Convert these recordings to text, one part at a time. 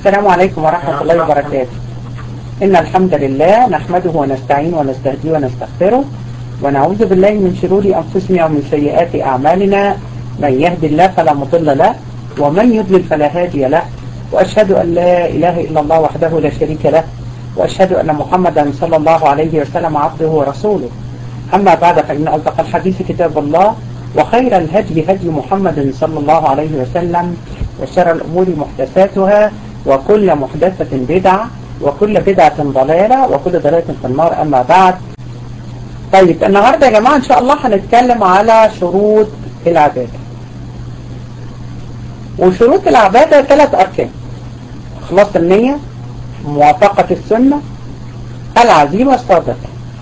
السلام عليكم ورحمة الله وبركاته إن الحمد لله نحمده ونستعين ونستهديه ونستغفره ونعوذ بالله من شرور أنفسنا ومن سيئات أعمالنا من يهد الله فلا مضل له ومن يضلل فلا هادي له وأشهد أن لا إله إلا الله وحده لا شريك له وأشهد أن محمدا صلى الله عليه وسلم عبده ورسوله أما بعد فإن أصدق الحديث كتاب الله وخير الهدي هدي محمد صلى الله عليه وسلم وشر الأمور محدثاتها وكل محدثة بدعة وكل بدعة ضلالة وكل ضلالة في النار أما بعد طيب النهاردة يا جماعة إن شاء الله هنتكلم على شروط العبادة وشروط العبادة ثلاث أركان إخلاص النية موافقة السنة العزيمة الصادقة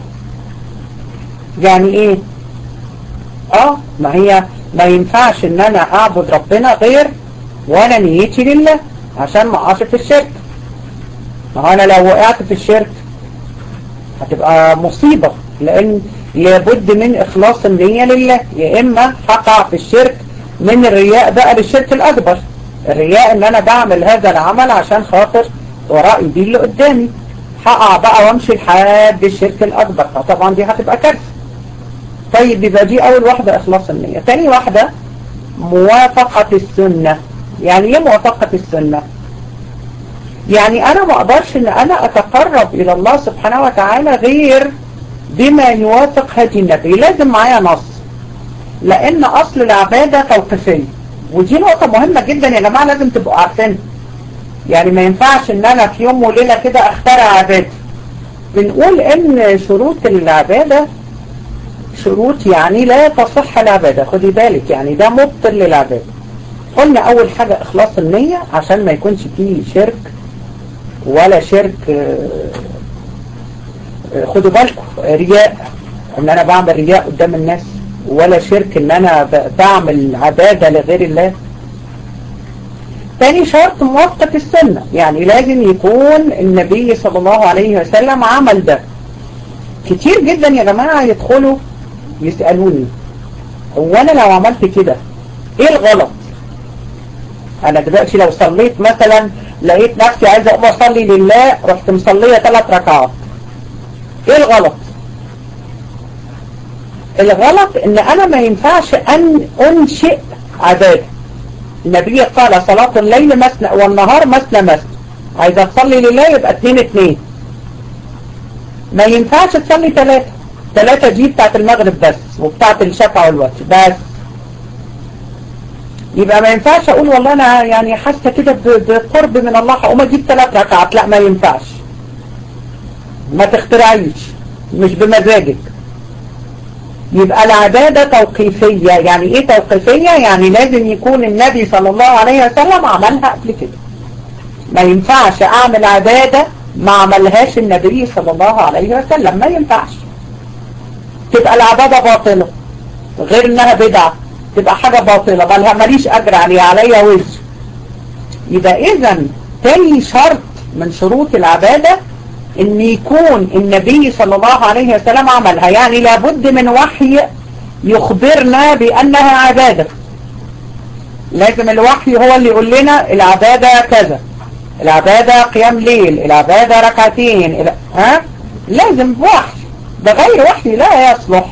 يعني ايه اه ما هي ما ينفعش ان انا اعبد ربنا غير وانا نيتي لله عشان ما اقعش في الشرك ما هو انا لو وقعت في الشرك هتبقى مصيبة لان لابد من اخلاص النية لله يا اما هقع في الشرك من الرياء بقى للشرك الاكبر الرياء ان انا بعمل هذا العمل عشان خاطر ورائي دي اللي قدامي هقع بقى وامشي لحد الشرك الاكبر فطبعا دي هتبقى كارثه طيب يبقى دي اول واحدة اخلاص النية تاني واحدة موافقة السنة يعني ايه موافقة السنة يعني انا ما اقدرش ان انا اتقرب الى الله سبحانه وتعالى غير بما يوافق هدي النبي لازم معايا نص لان اصل العبادة توقيفية ودي نقطة مهمة جدا يا جماعة لازم تبقوا عارفينها يعني ما ينفعش ان انا في يوم وليلة كده اخترع عبادة بنقول ان شروط العبادة شروط يعني لا تصح العبادة خدي بالك يعني ده مبطل للعبادة قلنا اول حاجة اخلاص النية عشان ما يكونش فيه شرك ولا شرك خدوا بالكم رياء ان انا بعمل رياء قدام الناس ولا شرك ان انا بعمل عبادة لغير الله تاني شرط موافقة السنة يعني لازم يكون النبي صلى الله عليه وسلم عمل ده كتير جدا يا جماعة يدخلوا يسألوني هو انا لو عملت كده ايه الغلط انا دلوقتي لو صليت مثلا لقيت نفسي عايزة اقوم اصلي لله رحت مصلية ثلاث ركعات ايه الغلط الغلط ان انا ما ينفعش ان انشئ عبادة النبي قال صلاة الليل مثنى والنهار مثنى مثنى عايزة تصلي لله يبقى اتنين اتنين ما ينفعش تصلي ثلاثة ثلاثة دي بتاعت المغرب بس وبتاعت الشفع والوتر بس يبقى ما ينفعش اقول والله انا يعني حاسة كده بقرب من الله هقوم اجيب ثلاث ركعات لا ما ينفعش ما تخترعيش مش بمزاجك يبقى العبادة توقيفية يعني ايه توقيفية يعني لازم يكون النبي صلى الله عليه وسلم عملها قبل كده ما ينفعش اعمل عبادة ما عملهاش النبي صلى الله عليه وسلم ما ينفعش تبقى العبادة باطلة غير انها بدعة تبقى حاجة باطلة مالها ماليش اجر عليها عليا وزر يبقى اذا تاني شرط من شروط العبادة ان يكون النبي صلى الله عليه وسلم عملها يعني لابد من وحي يخبرنا بانها عبادة لازم الوحي هو اللي يقول لنا العبادة كذا العبادة قيام ليل العبادة ركعتين ها لازم وحي بغير وحي لا يصلح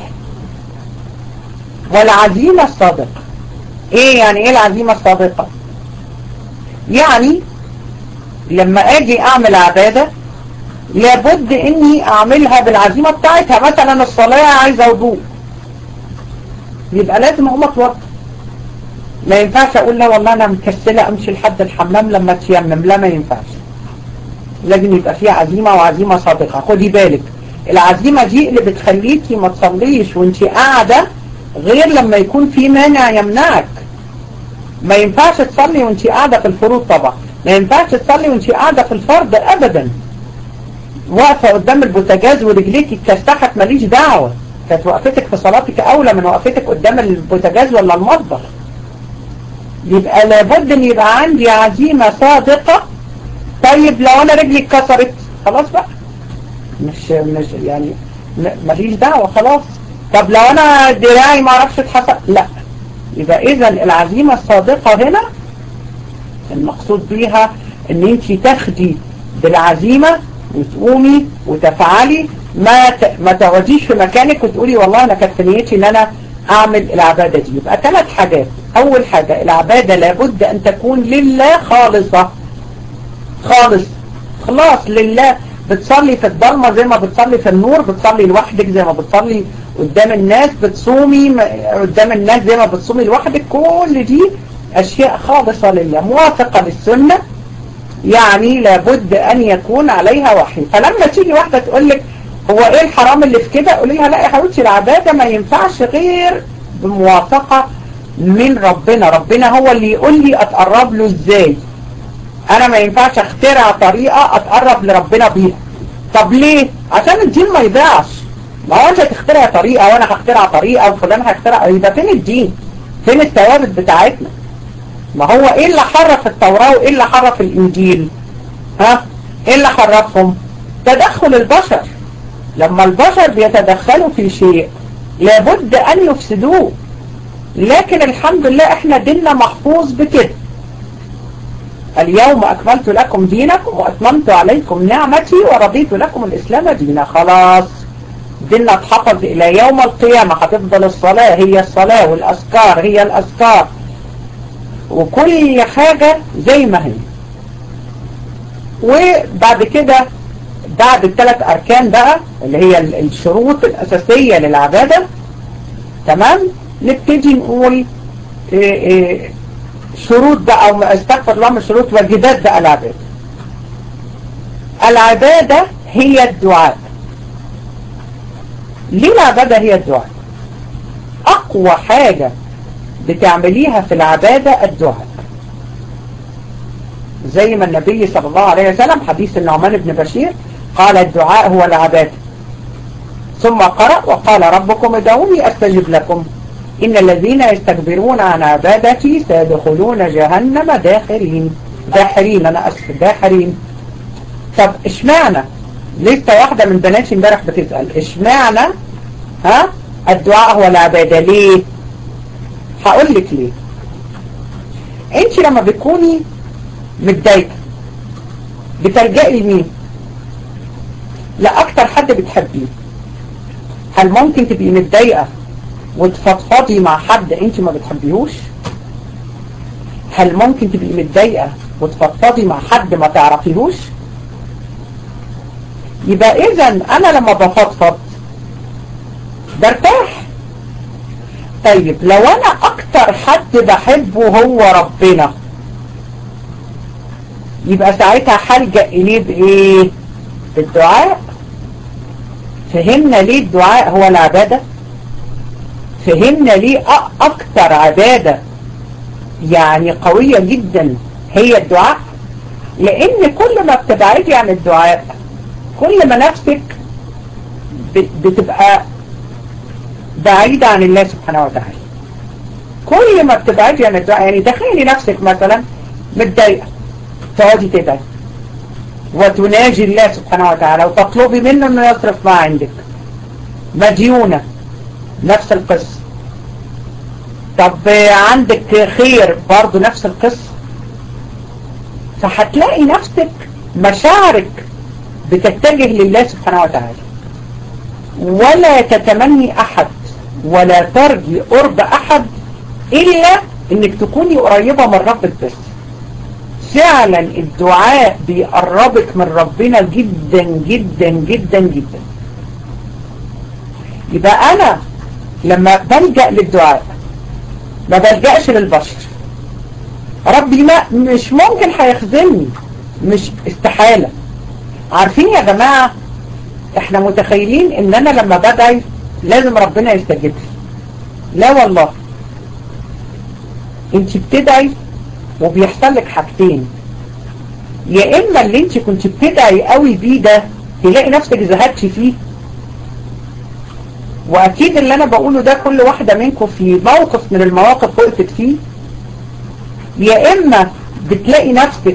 والعزيمة الصادقة ايه يعني ايه العزيمة الصادقة يعني لما اجي اعمل عبادة لابد اني اعملها بالعزيمة بتاعتها مثلا الصلاة عايزة وضوء يبقى لازم اقوم اتوضى ما ينفعش اقول لا والله انا مكسلة امشي لحد الحمام لما تيمم لا ما ينفعش لازم يبقى فيها عزيمة وعزيمة صادقة خدي بالك العزيمة دي اللي بتخليكي ما تصليش وانت قاعدة غير لما يكون في مانع يمنعك ما ينفعش تصلي وانت قاعدة في الفروض طبعا ما ينفعش تصلي وانت قاعدة في الفرض ابدا واقفة قدام البوتاجاز ورجليك اتكستحت ماليش دعوة كانت وقفتك في صلاتك اولى من وقفتك قدام البوتاجاز ولا المطبخ يبقى لابد ان يبقى عندي عزيمة صادقة طيب لو انا رجلي اتكسرت خلاص بقى مش مش يعني ماليش دعوة خلاص طب لو انا دراعي ما اعرفش اتحسن لا يبقى اذا العزيمة الصادقة هنا المقصود بيها ان انت تاخدي بالعزيمة وتقومي وتفعلي ما ت... ما تقعديش في مكانك وتقولي والله انا كانت نيتي ان انا اعمل العبادة دي يبقى ثلاث حاجات اول حاجة العبادة لابد ان تكون لله خالصة خالص خلاص لله بتصلي في الضلمة زي ما بتصلي في النور بتصلي لوحدك زي ما بتصلي قدام الناس بتصومي قدام الناس زي ما بتصومي لوحدك كل دي اشياء خالصة لله موافقة للسنة يعني لابد ان يكون عليها وحي فلما تيجي واحدة تقول لك هو ايه الحرام اللي في كده قولي لها لا يا حبيبتي العبادة ما ينفعش غير بموافقة من ربنا ربنا هو اللي يقول لي اتقرب له ازاي انا ما ينفعش اخترع طريقة اتقرب لربنا بيها طب ليه عشان الدين ما يضيعش ما هو انت تخترع طريقة وانا هخترع طريقة وفلان هيخترع يبقى فين الدين فين الثوابت بتاعتنا ما هو ايه اللي حرف التوراة وايه اللي حرف الانجيل ها ايه اللي حرفهم تدخل البشر لما البشر بيتدخلوا في شيء لابد ان يفسدوه لكن الحمد لله احنا ديننا محفوظ بكده اليوم اكملت لكم دينكم واتممت عليكم نعمتي ورضيت لكم الاسلام دينا خلاص ديننا اتحفظ الى يوم القيامة هتفضل الصلاة هي الصلاة والاذكار هي الاذكار وكل حاجة زي ما هي وبعد كده بعد الثلاث اركان بقى اللي هي الشروط الاساسية للعبادة تمام نبتدي نقول إيه إيه شروط بقى او استغفر الله من شروط واجبات بقى العبادة العبادة هي الدعاء ليه العبادة هي الدعاء اقوى حاجة بتعمليها في العبادة الدعاء زي ما النبي صلى الله عليه وسلم حديث النعمان بن بشير قال الدعاء هو العبادة ثم قرأ وقال ربكم ادعوني استجب لكم إن الذين يستكبرون عن عبادتي سيدخلون جهنم داخرين داحرين أنا أسف داحرين طب اشمعنى لسه واحدة من بناتي امبارح بتسأل اشمعنى ها الدعاء هو العبادة ليه هقول لك ليه انت لما بتكوني متضايقه بتلجئي لمين لأكتر حد بتحبيه هل ممكن تبقي متضايقه وتفضفضي مع حد انت ما بتحبيهوش هل ممكن تبقي متضايقه وتفضفضي مع حد ما تعرفيهوش يبقى اذا انا لما بفضفض برتاح طيب لو انا اكتر حد بحبه هو ربنا يبقى ساعتها هلجأ اليه بايه بالدعاء فهمنا ليه الدعاء هو العبادة فهمنا ليه اكتر عبادة يعني قوية جدا هي الدعاء لان كل ما بتبعدي عن الدعاء كل ما نفسك بتبقى بعيدة عن الله سبحانه وتعالى كل ما بتبعدي عن الدعاء يعني تخيلي نفسك مثلا متضايقة تقعدي تدعي وتناجي الله سبحانه وتعالى وتطلبي منه انه يصرف ما عندك مديونة نفس القصة طب عندك خير برضو نفس القصة فهتلاقي نفسك مشاعرك بتتجه لله سبحانه وتعالى ولا تتمني احد ولا ترجي قرب احد الا انك تكوني قريبة من ربك بس فعلا الدعاء بيقربك من ربنا جدا جدا جدا جدا يبقى انا لما بلجأ للدعاء ما بلجأش للبشر ربي ما مش ممكن هيخذلني مش استحالة عارفين يا جماعة احنا متخيلين ان انا لما بدعي لازم ربنا يستجيب لي لا والله انت بتدعي وبيحصل لك حاجتين يا اما اللي انت كنت بتدعي قوي بيه ده تلاقي نفسك زهدتي فيه واكيد اللي انا بقوله ده كل واحدة منكم في موقف من المواقف وقفت فيه يا اما بتلاقي نفسك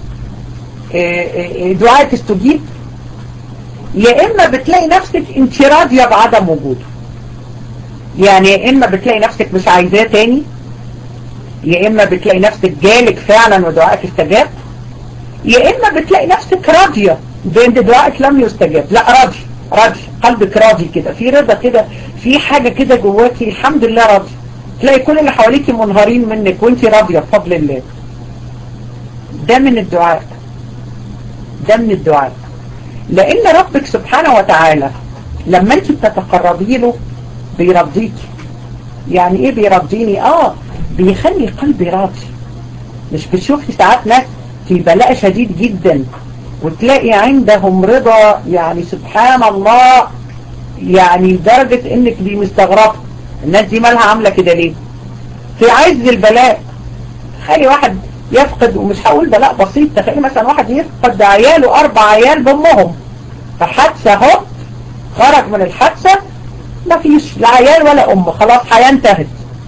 دعاء تستجيب يا اما بتلاقي نفسك انت راضية بعدم وجوده يعني يا اما بتلاقي نفسك مش عايزاه تاني يا اما بتلاقي نفسك جالك فعلا ودعائك استجاب يا اما بتلاقي نفسك راضية بان دعائك لم يستجاب لا راضي راضي قلبك راضي كده في رضا كده في حاجة كده جواكي الحمد لله راضي تلاقي كل اللي حواليك منهارين منك وانت راضية بفضل الله ده من الدعاء ده من الدعاء لان ربك سبحانه وتعالى لما انت بتتقربي له بيرضيك يعني ايه بيرضيني اه بيخلي قلبي راضي مش بتشوفي ساعات ناس في بلاء شديد جدا وتلاقي عندهم رضا يعني سبحان الله يعني لدرجة انك دي مستغربة الناس دي مالها عاملة كده ليه في عز البلاء تخيلي واحد يفقد ومش هقول بلاء بسيط تخيلي مثلا واحد يفقد عياله اربع عيال بامهم فحادثة هوب خرج من الحادثة ما فيش لا عيال ولا ام خلاص حياة انتهت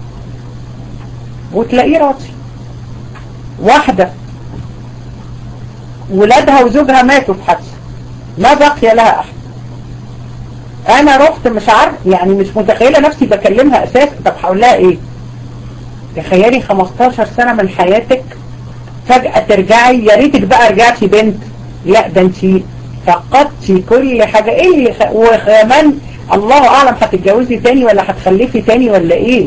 وتلاقيه راضي واحدة ولادها وزوجها ماتوا في حادثة ما بقي لها احد انا رحت مش عارف يعني مش متخيلة نفسي بكلمها اساسا طب هقول لها ايه تخيلي 15 سنة من حياتك فجأة ترجعي يا ريتك بقى رجعتي بنت لا ده انت فقدتي كل حاجة ايه اللي خ... وكمان الله اعلم هتتجوزي تاني ولا هتخلفي تاني ولا ايه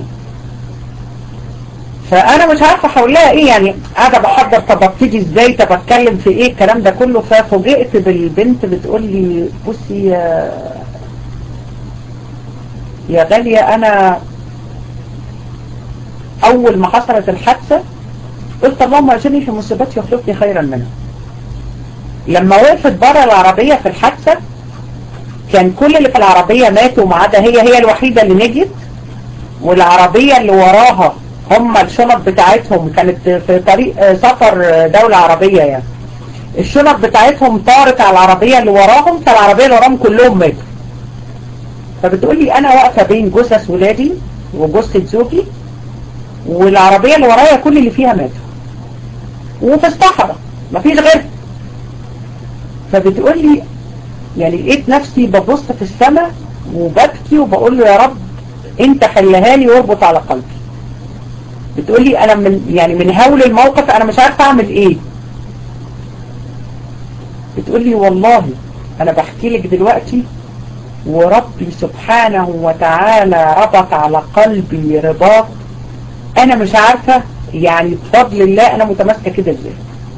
فانا مش عارفه هقول لها ايه يعني قاعده بحضر طب ابتدي ازاي طب اتكلم في ايه الكلام ده كله ففوجئت بالبنت بتقول لي بصي يا يا غاليه انا اول ما حصلت الحادثه قلت اللهم اجرني في مصيبتي واخلفني خيرا منها لما وقفت بره العربيه في الحادثه كان كل اللي في العربيه ماتوا ما عدا هي هي الوحيده اللي نجت والعربيه اللي وراها هم الشنط بتاعتهم كانت في طريق سفر دولة عربية يعني الشنط بتاعتهم طارت على العربية اللي وراهم فالعربية اللي وراهم كلهم ماتوا فبتقول لي انا واقفة بين جثث ولادي وجثة زوجي والعربية اللي ورايا كل اللي فيها ماتوا وفي الصحراء مفيش غير فبتقول لي يعني لقيت نفسي ببص في السماء وببكي وبقول له يا رب انت حلها لي واربط على قلبي بتقولي انا من يعني من هول الموقف انا مش عارفه اعمل ايه بتقولي والله انا بحكي لك دلوقتي وربي سبحانه وتعالى ربط على قلبي رباط انا مش عارفة يعني بفضل الله انا متماسكة كده ازاي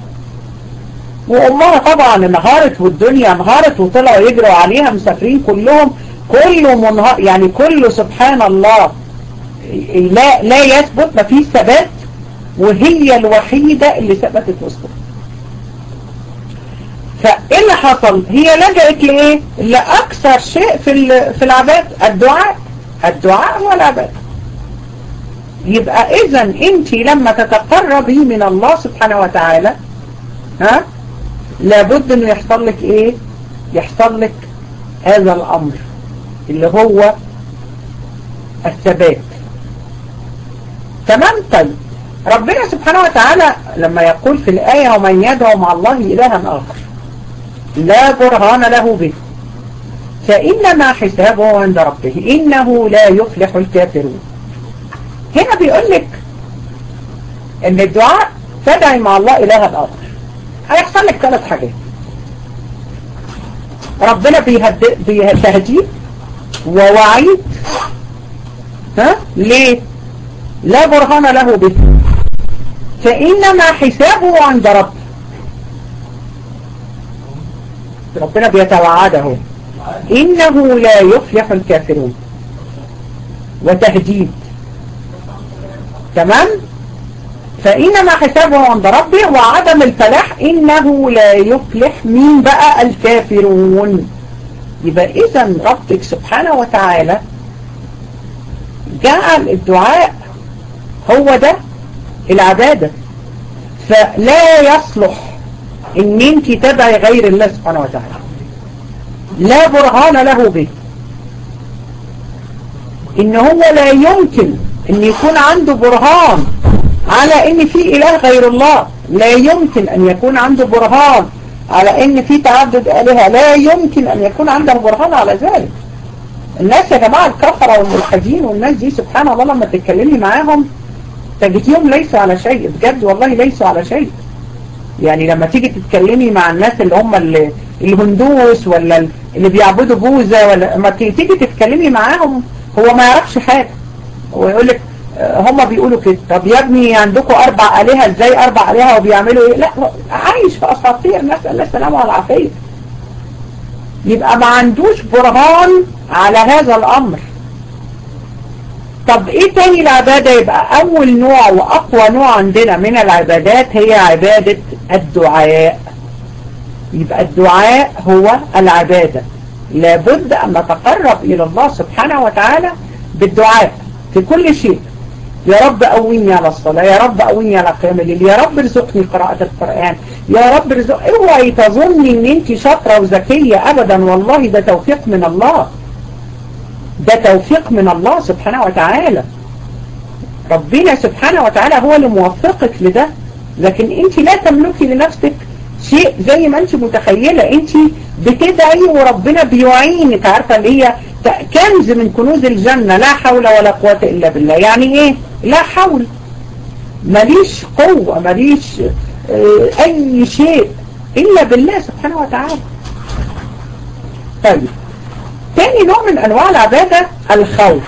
وامها طبعا انهارت والدنيا انهارت وطلعوا يجروا عليها مسافرين كلهم كله منهار يعني كله سبحان الله لا لا يثبت ما فيش ثبات وهي الوحيدة اللي ثبتت وسطهم فايه اللي حصل هي لجأت لايه لاكثر شيء في في العباد الدعاء الدعاء هو العباد يبقى اذا انت لما تتقربي من الله سبحانه وتعالى ها لابد انه يحصل لك ايه يحصل لك هذا الامر اللي هو الثبات تمام طيب ربنا سبحانه وتعالى لما يقول في الآية ومن يدعو مع الله إلها آخر لا برهان له به فإنما حسابه عند ربه إنه لا يفلح الكافرون هنا بيقول لك ان الدعاء تدعي مع الله إلها آخر هيحصل لك ثلاث حاجات ربنا بيهديه ووعيد ها ليه لا برهان له به فإنما حسابه عند ربه ربنا بيتوعده إنه لا يفلح الكافرون وتهديد تمام فإنما حسابه عند ربه وعدم الفلاح إنه لا يفلح مين بقى الكافرون يبقى إذا ربك سبحانه وتعالى جعل الدعاء هو ده العبادة فلا يصلح ان انت تدعي غير الله سبحانه وتعالى لا برهان له به ان هو لا يمكن ان يكون عنده برهان على ان في اله غير الله لا يمكن ان يكون عنده برهان على ان في تعدد الهه لا يمكن ان يكون عنده برهان على ذلك الناس يا جماعة الكفرة والملحدين والناس دي سبحان الله لما تتكلمي معاهم تجديهم ليسوا على شيء بجد والله ليسوا على شيء يعني لما تيجي تتكلمي مع الناس اللي هم اللي الهندوس ولا اللي بيعبدوا بوذا ولا لما تيجي تتكلمي معاهم هو ما يعرفش حاجة هو يقول لك هم بيقولوا كده طب يا ابني عندكم اربع الهه ازاي اربع الهه وبيعملوا ايه لا عايش في اساطير نسال الله السلامه والعافيه يبقى ما عندوش برهان على هذا الامر طب ايه تاني العبادة يبقى اول نوع واقوى نوع عندنا من العبادات هي عبادة الدعاء يبقى الدعاء هو العبادة لابد ان نتقرب الى الله سبحانه وتعالى بالدعاء في كل شيء يا رب قويني على الصلاة يا رب قويني على قيام الليل يا رب ارزقني قراءة القرآن يا رب ارزق اوعي تظني ان انت شاطرة وذكية ابدا والله ده توفيق من الله ده توفيق من الله سبحانه وتعالى ربنا سبحانه وتعالى هو اللي موفقك لده لكن انت لا تملكي لنفسك شيء زي ما انت متخيلة انت بتدعي وربنا بيعينك عارفة اللي هي كنز من كنوز الجنة لا حول ولا قوة الا بالله يعني ايه لا حول ماليش قوة ماليش اه اي شيء الا بالله سبحانه وتعالى طيب تاني نوع من انواع العبادة الخوف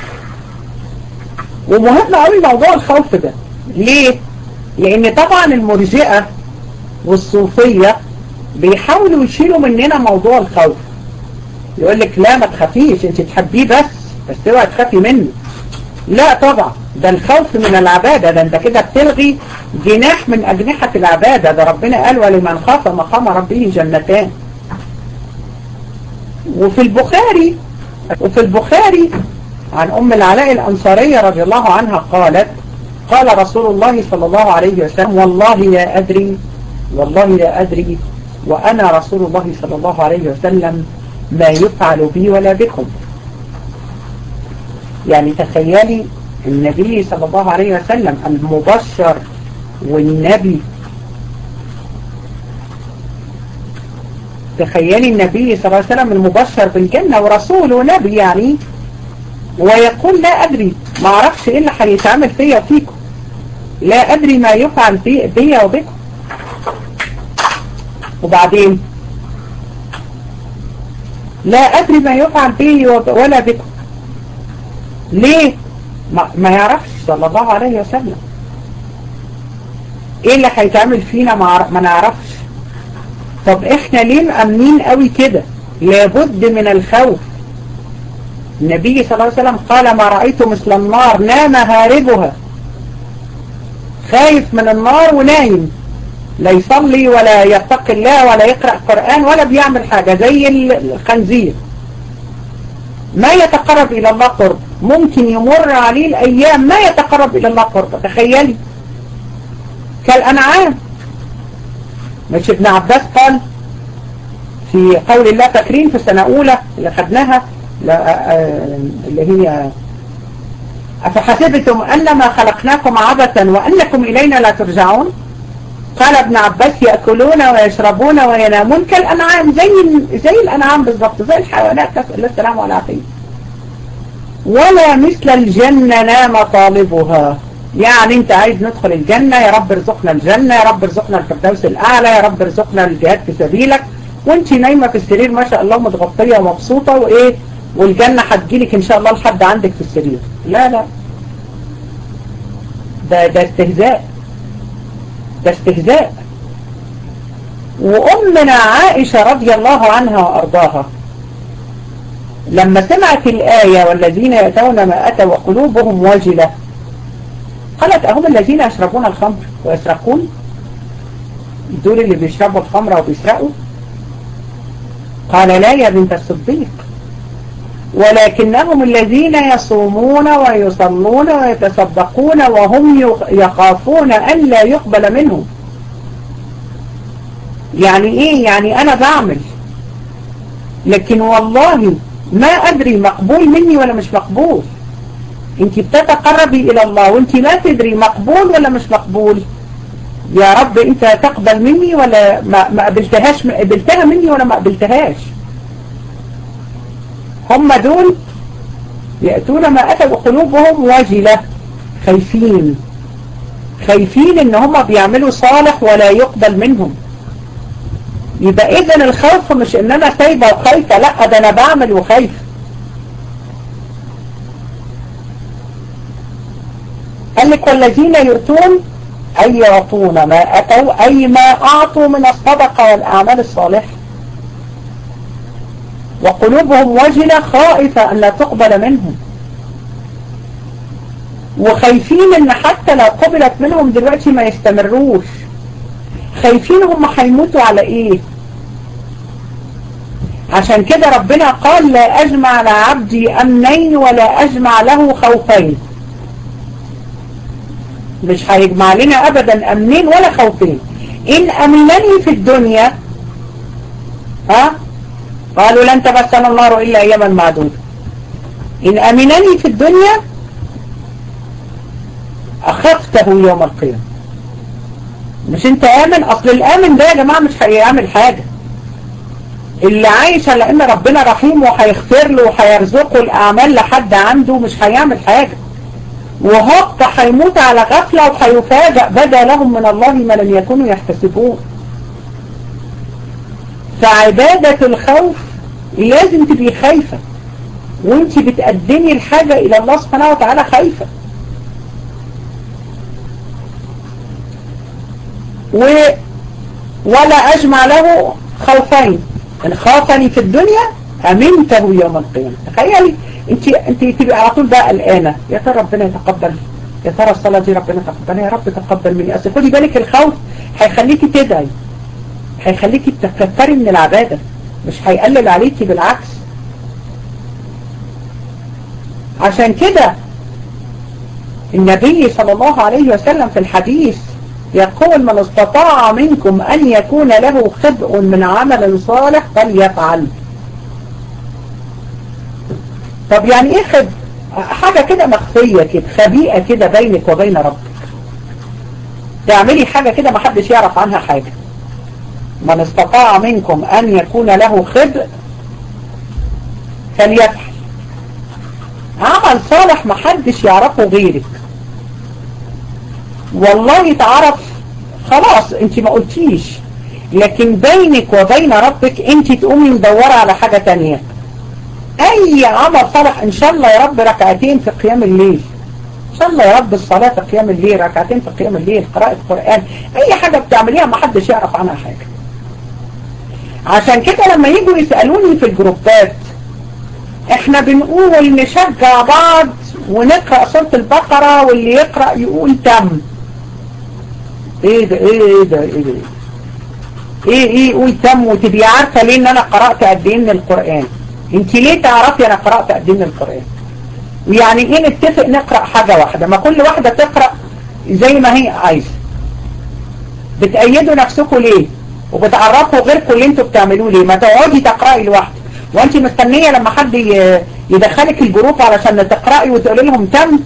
ومهم قوي موضوع الخوف ده ليه لان طبعا المرجئة والصوفية بيحاولوا يشيلوا مننا موضوع الخوف يقول لك لا ما تخافيش انت تحبيه بس بس اوعي تخافي منه لا طبعا ده الخوف من العبادة ده انت كده بتلغي جناح من اجنحة العبادة ده ربنا قال ولمن خاف مقام ربه جنتان وفي البخاري وفي البخاري عن أم العلاء الأنصارية رضي الله عنها قالت قال رسول الله صلى الله عليه وسلم والله لا أدري والله لا أدري وأنا رسول الله صلى الله عليه وسلم ما يفعل بي ولا بكم يعني تخيلي النبي صلى الله عليه وسلم المبشر والنبي تخيلي النبي صلى الله عليه وسلم المبشر بالجنة ورسول ونبي يعني ويقول لا أدري ما أعرفش إيه اللي هيتعمل فيا وفيكم لا أدري ما يفعل بي, بي وبكم وبعدين لا أدري ما يفعل بي ولا بكم ليه ما, ما يعرفش صلى الله عليه وسلم ايه اللي هيتعمل فينا ما, ما نعرفش طب احنا ليه مأمنين قوي كده لابد من الخوف النبي صلى الله عليه وسلم قال ما رأيت مثل النار نام هاربها خايف من النار ونايم لا يصلي ولا يتقي الله ولا يقرأ قرآن ولا بيعمل حاجة زي الخنزير ما يتقرب إلى الله قرب ممكن يمر عليه الأيام ما يتقرب إلى الله قرب تخيلي كالأنعام مش ابن عباس قال في قول الله فاكرين في السنة أولى اللي خدناها اللي هي أفحسبتم أنما خلقناكم عبثا وأنكم إلينا لا ترجعون قال ابن عباس يأكلون ويشربون وينامون كالأنعام زي زي الأنعام بالضبط زي الحيوانات نسأل الله السلامة والعافية ولا مثل الجنة نام طالبها يعني انت عايز ندخل الجنة يا رب ارزقنا الجنة يا رب ارزقنا الفردوس الأعلى يا رب ارزقنا الجهاد في سبيلك وانت نايمة في السرير ما شاء الله متغطية ومبسوطة وايه والجنة هتجيلك ان شاء الله لحد عندك في السرير لا لا ده ده استهزاء ده استهزاء وأمنا عائشة رضي الله عنها وأرضاها لما سمعت الآية والذين يأتون ما أتى وقلوبهم وجلة قالت أهم الذين يشربون الخمر ويسرقون دول اللي بيشربوا الخمر وبيسرقوا قال لا يا بنت الصديق ولكنهم الذين يصومون ويصلون ويتصدقون وهم يخافون أن لا يقبل منهم يعني ايه يعني انا بعمل لكن والله ما ادري مقبول مني ولا مش مقبول انت بتتقربي الى الله وانت لا تدري مقبول ولا مش مقبول يا رب انت تقبل مني ولا ما, ما قبلتهاش قبلتها مني ولا ما قبلتهاش هم دول يأتون ما أتوا قلوبهم وجلة خايفين خايفين ان هم بيعملوا صالح ولا يقبل منهم يبقى اذا الخوف مش ان انا سايبه وخايفه لا ده انا بعمل وخايف قال لك والذين يؤتون أي يعطون ما أتوا أي ما أعطوا من الصدقة والأعمال الصالحة وقلوبهم وجلة خائفة أن لا تقبل منهم وخايفين ان حتى لو قبلت منهم دلوقتي ما يستمروش خايفين هم هيموتوا على ايه عشان كده ربنا قال لا اجمع على عبدي امنين ولا اجمع له خوفين مش هيجمع لنا ابدا امنين ولا خوفين ان امنني في الدنيا ها قالوا لن تمسنا النار الا اياما معدودة ان امنني في الدنيا اخفته يوم القيامة مش انت امن اصل الامن ده يا جماعة مش هيعمل حاجة اللي عايش على ان ربنا رحيم وهيغفر له وهيرزقه الاعمال لحد عنده مش هيعمل حاجة وهوب هيموت على غفلة وهيفاجأ بدا لهم من الله ما لم يكونوا يحتسبون فعبادة الخوف لازم تبقي خايفة وانت بتقدمي الحاجة الى الله سبحانه وتعالى خايفة و ولا أجمع له خوفين إن خافني في الدنيا أمنته يوم القيامة تخيلي انت انت تبقى على طول بقى قلقانة يا ترى ربنا يتقبل يا ترى الصلاة دي ربنا تقبلها يا رب تقبل مني أصل خدي بالك الخوف هيخليكي تدعي هيخليكي تكتري من العبادة مش هيقلل عليكي بالعكس عشان كده النبي صلى الله عليه وسلم في الحديث يقول من استطاع منكم أن يكون له خبء من عمل صالح فليفعل طب يعني ايه خبء حاجة كده مخفية كده خبيئة كده بينك وبين ربك تعملي حاجة كده محدش يعرف عنها حاجة من استطاع منكم أن يكون له خبء فليفعل عمل صالح محدش يعرفه غيرك والله تعرف خلاص انت ما قلتيش لكن بينك وبين ربك انت تقومي مدورة على حاجة تانية اي عمل صالح ان شاء الله يا رب ركعتين في قيام الليل ان شاء الله يا رب الصلاة في قيام الليل ركعتين في قيام الليل قراءة قرآن اي حاجة بتعمليها ما حدش يعرف عنها حاجة عشان كده لما يجوا يسألوني في الجروبات احنا بنقول نشجع بعض ونقرأ سورة البقرة واللي يقرأ يقول تم ايه ده ايه ده ايه ده ايه ايه قول تم وتبقي عارفة ليه ان انا قرأت قد ايه من القرآن انت ليه تعرفي انا قرأت قد ايه من القرآن ويعني ايه نتفق نقرأ حاجة واحدة ما كل واحدة تقرأ زي ما هي عايزة بتأيدوا نفسكم ليه وبتعرفوا غيركم اللي انتوا بتعملوه ليه ما تقعدي تقرأي لوحدك وانت مستنية لما حد يدخلك الجروب علشان تقرأي وتقولي لهم تم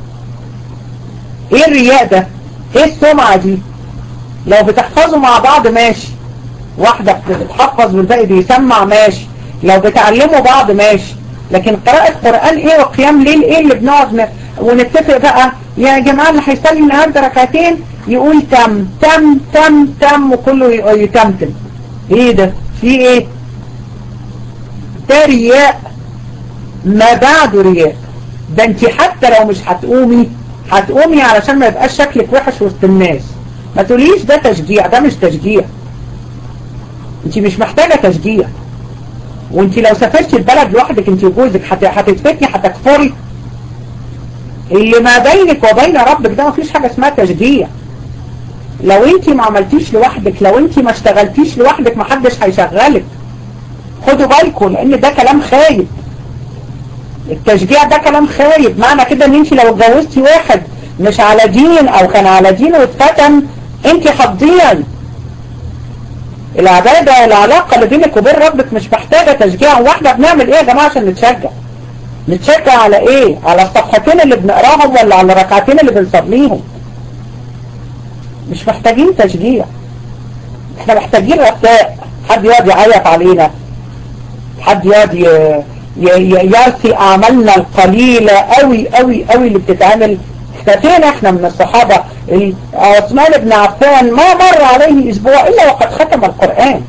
ايه الرياء ده ايه السمعة دي لو بتحفظوا مع بعض ماشي واحدة بتحفظ والباقي بيسمع ماشي لو بتعلموا بعض ماشي لكن قراءة قرآن ايه وقيام ليل ايه اللي بنقعد ونتفق بقى يا جماعة اللي هيصلي النهاردة ركعتين يقول تم تم تم تم وكله يتمتم ايه ده في ايه ده رياء ما بعده رياء ده انت حتى لو مش هتقومي هتقومي علشان ما يبقاش شكلك وحش وسط الناس ما تقوليش ده تشجيع ده مش تشجيع انت مش محتاجة تشجيع وانت لو سافرتي البلد لوحدك انت وجوزك هتتفتني هتكفري اللي ما بينك وبين ربك ده مفيش حاجة اسمها تشجيع لو انت ما عملتيش لوحدك لو انت ما اشتغلتيش لوحدك محدش هيشغلك خدوا بالكم لان ده كلام خايب التشجيع ده كلام خايب معنى كده ان انت لو اتجوزتي واحد مش على دين او كان على دين واتفتن انت هتضيعي العبادة العلاقة اللي بينك وبين ربك مش محتاجة تشجيع واحنا بنعمل ايه يا جماعة عشان نتشجع نتشجع على ايه على الصفحتين اللي بنقراهم ولا على الركعتين اللي بنصليهم مش محتاجين تشجيع احنا محتاجين رثاء حد يقعد يعيط علينا حد يقعد يرثي اعمالنا القليلة قوي قوي قوي اللي بتتعمل اختفينا احنا من الصحابة عثمان بن عفان ما مر عليه اسبوع الا وقد ختم القرآن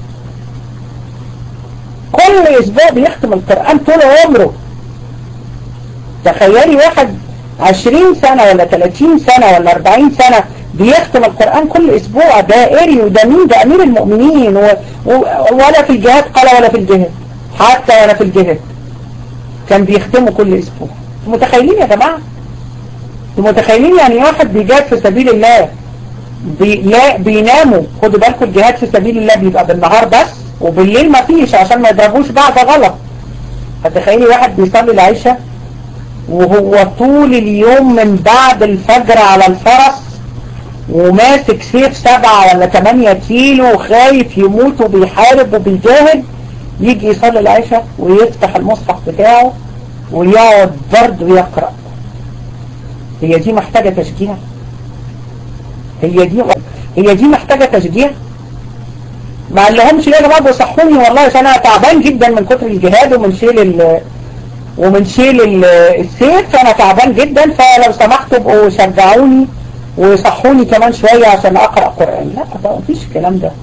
كل اسبوع بيختم القرآن طول عمره تخيلي واحد عشرين سنة ولا تلاتين سنة ولا اربعين سنة بيختم القرآن كل اسبوع دائري وده مين ده امير المؤمنين و... و... ولا في الجهاد قال ولا في الجهاد حتى ولا في الجهاد كان بيختموا كل اسبوع متخيلين يا جماعة متخيلين يعني واحد بيجاهد في سبيل الله بي... لا بيناموا خدوا بالكم الجهاد في سبيل الله بيبقى بالنهار بس وبالليل ما فيش عشان ما يضربوش بعض غلط فتخيلي واحد بيصلي العشاء وهو طول اليوم من بعد الفجر على الفرس وماسك سيف سبعة ولا تمانية كيلو وخايف يموت وبيحارب وبيجاهد يجي يصلي العشاء ويفتح المصحف بتاعه ويقعد برد ويقرأ هي دي محتاجة تشجيع هي دي هي دي محتاجة تشجيع ما لهمش يا جماعه بيصحوني والله عشان انا تعبان جدا من كتر الجهاد ومن شيل ال ومن شيل السيف فانا تعبان جدا فلو سمحتوا ابقوا شجعوني ويصحوني كمان شوية عشان اقرأ قرآن لا ده مفيش الكلام ده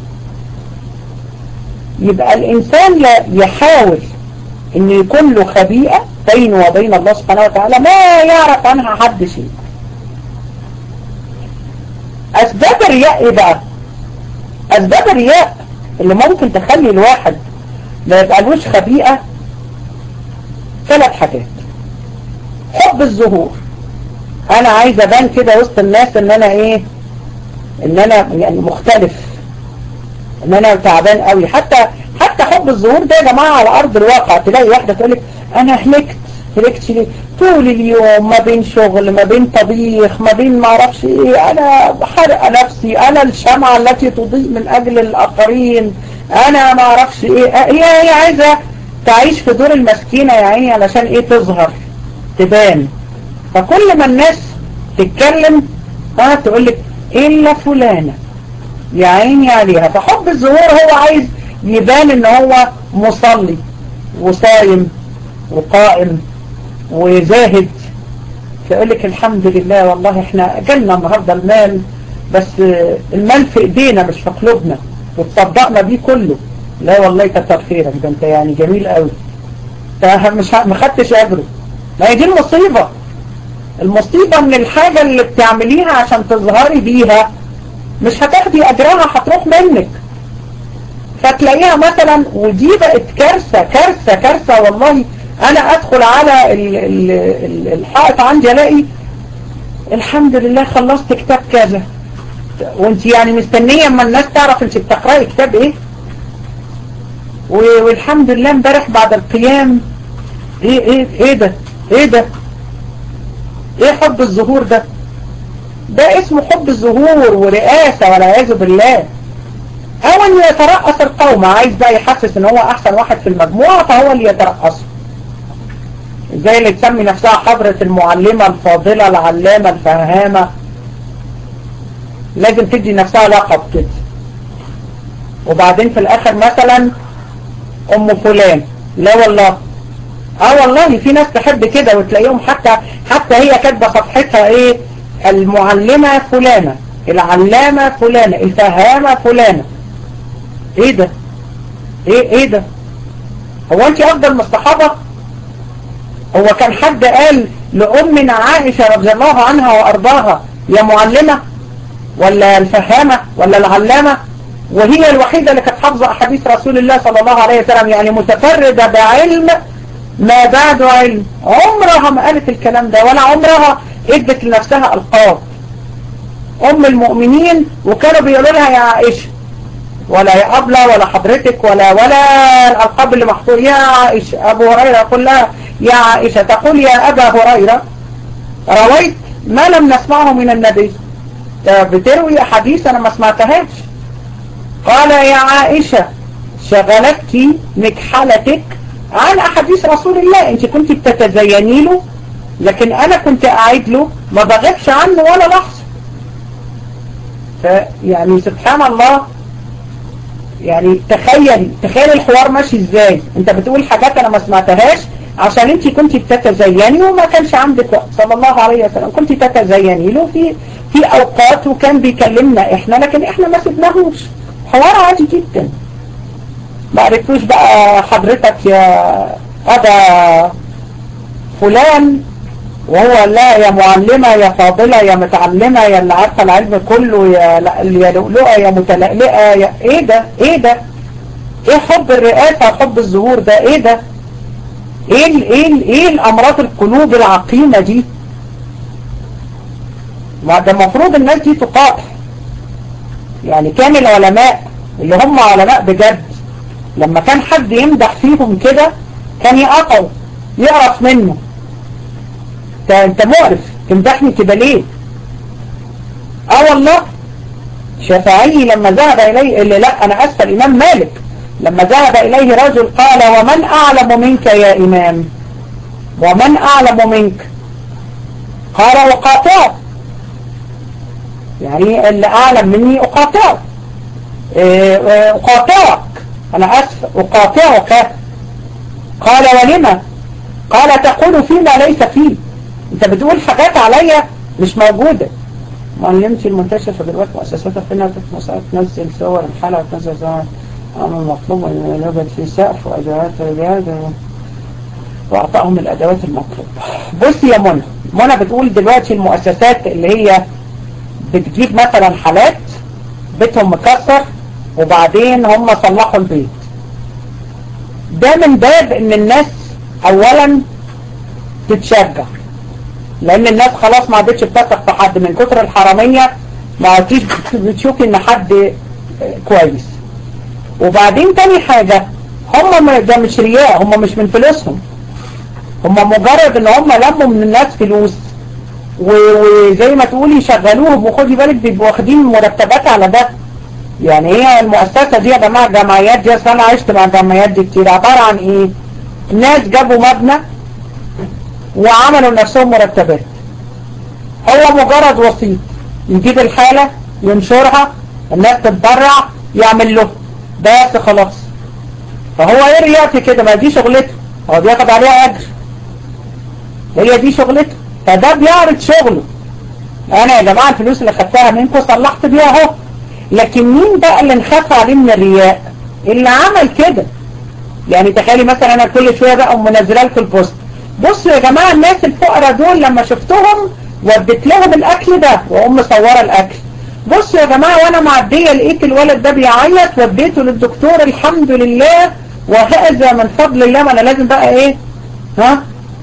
يبقى الانسان يحاول ان يكون له خبيئة بينه وبين الله سبحانه وتعالى ما يعرف عنها حد شيء اسباب الرياء ايه بقى اسباب الرياء اللي ممكن تخلي الواحد ما يبقالوش خبيئة ثلاث حاجات حب الظهور انا عايز ابان كده وسط الناس ان انا ايه ان انا يعني مختلف ان انا تعبان قوي حتى حتى حب الظهور ده يا جماعة على ارض الواقع تلاقي واحدة تقول لك انا هلكت هلكت ليه طول اليوم ما بين شغل ما بين طبيخ ما بين ما اعرفش ايه انا حرق نفسي انا الشمعة التي تضيء من اجل الاخرين انا ما اعرفش ايه هي هي عايزة تعيش في دور المسكينة يا عيني علشان ايه تظهر تبان فكل ما الناس تتكلم ها تقول لك الا فلانة يا عيني عليها فحب الظهور هو عايز يبان ان هو مصلي وصايم وقائم وزاهد فيقول لك الحمد لله والله احنا جالنا النهاردة المال بس المال في ايدينا مش في قلوبنا وتصدقنا بيه كله لا والله كتر خيرك ده انت يعني جميل قوي مش ما خدتش اجره ما هي دي المصيبة المصيبة من الحاجة اللي بتعمليها عشان تظهري بيها مش هتاخدي اجرها هتروح منك فتلاقيها مثلا ودي بقت كارثة كارثة كارثة والله انا ادخل على ال ال ال الحائط عندي الاقي الحمد لله خلصت كتاب كذا وانت يعني مستنية اما الناس تعرف انت بتقرأي كتاب ايه والحمد لله امبارح بعد القيام ايه ايه ايه ده ايه ده ايه حب الظهور ده ده اسمه حب الظهور ورئاسة والعياذ بالله او ان يترأس القوم عايز بقى يحسس ان هو احسن واحد في المجموعة فهو اللي يترأسه زي اللي تسمي نفسها حضرة المعلمة الفاضلة العلامة الفهامة لازم تدي نفسها لقب كده وبعدين في الاخر مثلا ام فلان لا والله اه والله في ناس تحب كده وتلاقيهم حتى حتى هي كاتبه صفحتها ايه المعلمة فلانة العلامة فلانة الفهامة فلانة ايه ده ايه ايه ده هو انت افضل من الصحابة هو كان حد قال لأمنا عائشة رضي الله عنها وأرضاها يا معلمة ولا الفهامة ولا العلامة وهي الوحيدة اللي كانت حافظة أحاديث رسول الله صلى الله عليه وسلم يعني متفردة بعلم ما بعد علم عمرها ما قالت الكلام ده ولا عمرها ادت لنفسها ألقاب أم المؤمنين وكانوا بيقولوا لها يا عائشة ولا يا أبلة ولا حضرتك ولا ولا الألقاب اللي محطوط يا عائشة أبو هريرة يقول لها يا عائشة تقول يا أبا هريرة رويت ما لم نسمعه من النبي بتروي حديث أنا ما سمعتهاش قال يا عائشة شغلتك مكحلتك عن أحاديث رسول الله أنت كنت بتتزيني له لكن أنا كنت أعيد له ما بغيبش عنه ولا لحظة فيعني سبحان الله يعني تخيل تخيل الحوار ماشي ازاي انت بتقول حاجات انا ما سمعتهاش عشان انت كنت بتتزيني وما كانش عندك وقت صلى الله عليه وسلم كنت تتزيني له في في اوقات وكان بيكلمنا احنا لكن احنا ما سبناهوش حوار عادي جدا ما عرفتوش بقى حضرتك يا ابا فلان وهو لا يا معلمة يا فاضلة يا متعلمة يا اللي عارفة العلم كله يا يا لؤلؤة يا متلألئة يا ايه ده ايه ده ايه حب الرئاسة حب الظهور ده ايه ده ايه ال ايه ال ايه الامراض القلوب العقيمة دي ما ده المفروض الناس دي تقاطع يعني كان العلماء اللي هم علماء بجد لما كان حد يمدح فيهم كده كان يقطعوا يقرف منه انت مقرف تمدحني كده ليه اه والله شافعي لما ذهب اليه اللي لا انا اسف الامام مالك لما ذهب اليه رجل قال ومن اعلم منك يا امام ومن اعلم منك قال وقاطع يعني اللي اعلم مني اقاطعك اقاطعك انا اسف اقاطعك قال ولما قال تقول فيما ليس فيه انت بتقول حاجات عليا مش موجودة معلمتي المنتشر في دلوقتي مؤسساتها فينا تنزل صور الحلقة تنزل صور أمر مطلوب أن يوجد في سقف وأدوات الرياض وأعطاهم الأدوات المطلوبة بص يا منى منى بتقول دلوقتي المؤسسات اللي هي بتجيب مثلا حالات بيتهم مكسر وبعدين هم صلحوا البيت ده من باب ان الناس اولا تتشجع لان الناس خلاص ما عادتش بتثق في حد من كتر الحرامية ما عادتش بتشوفي ان حد كويس وبعدين تاني حاجة هم ده مش رياء هم مش من فلوسهم هم مجرد ان هم لموا من الناس فلوس وزي ما تقولي شغلوهم وخدي بالك بيبقوا واخدين مرتبات على ده يعني هي المؤسسة دي يا جماعة الجمعيات دي اصل انا عشت مع الجمعيات دي كتير عبارة عن ايه ناس جابوا مبنى وعملوا لنفسهم مرتبات هو مجرد وسيط يجيب الحالة ينشرها الناس تتبرع يعمل له بس خلاص فهو ايه رياضي كده ما دي شغلته هو بياخد عليها اجر هي دي شغلته فده بيعرض شغله انا يا جماعة الفلوس اللي خدتها منكم صلحت بيها اهو لكن مين بقى اللي نخاف عليه من الرياء اللي عمل كده يعني تخيلي مثلا انا كل شوية بقى منزله لكم البوست بصوا يا جماعة الناس الفقراء دول لما شفتهم وديت لهم الاكل ده واقوم مصوره الاكل بصوا يا جماعة وانا معدية لقيت الولد ده بيعيط وديته للدكتور الحمد لله وهذا من فضل الله ما انا لازم بقى ايه ها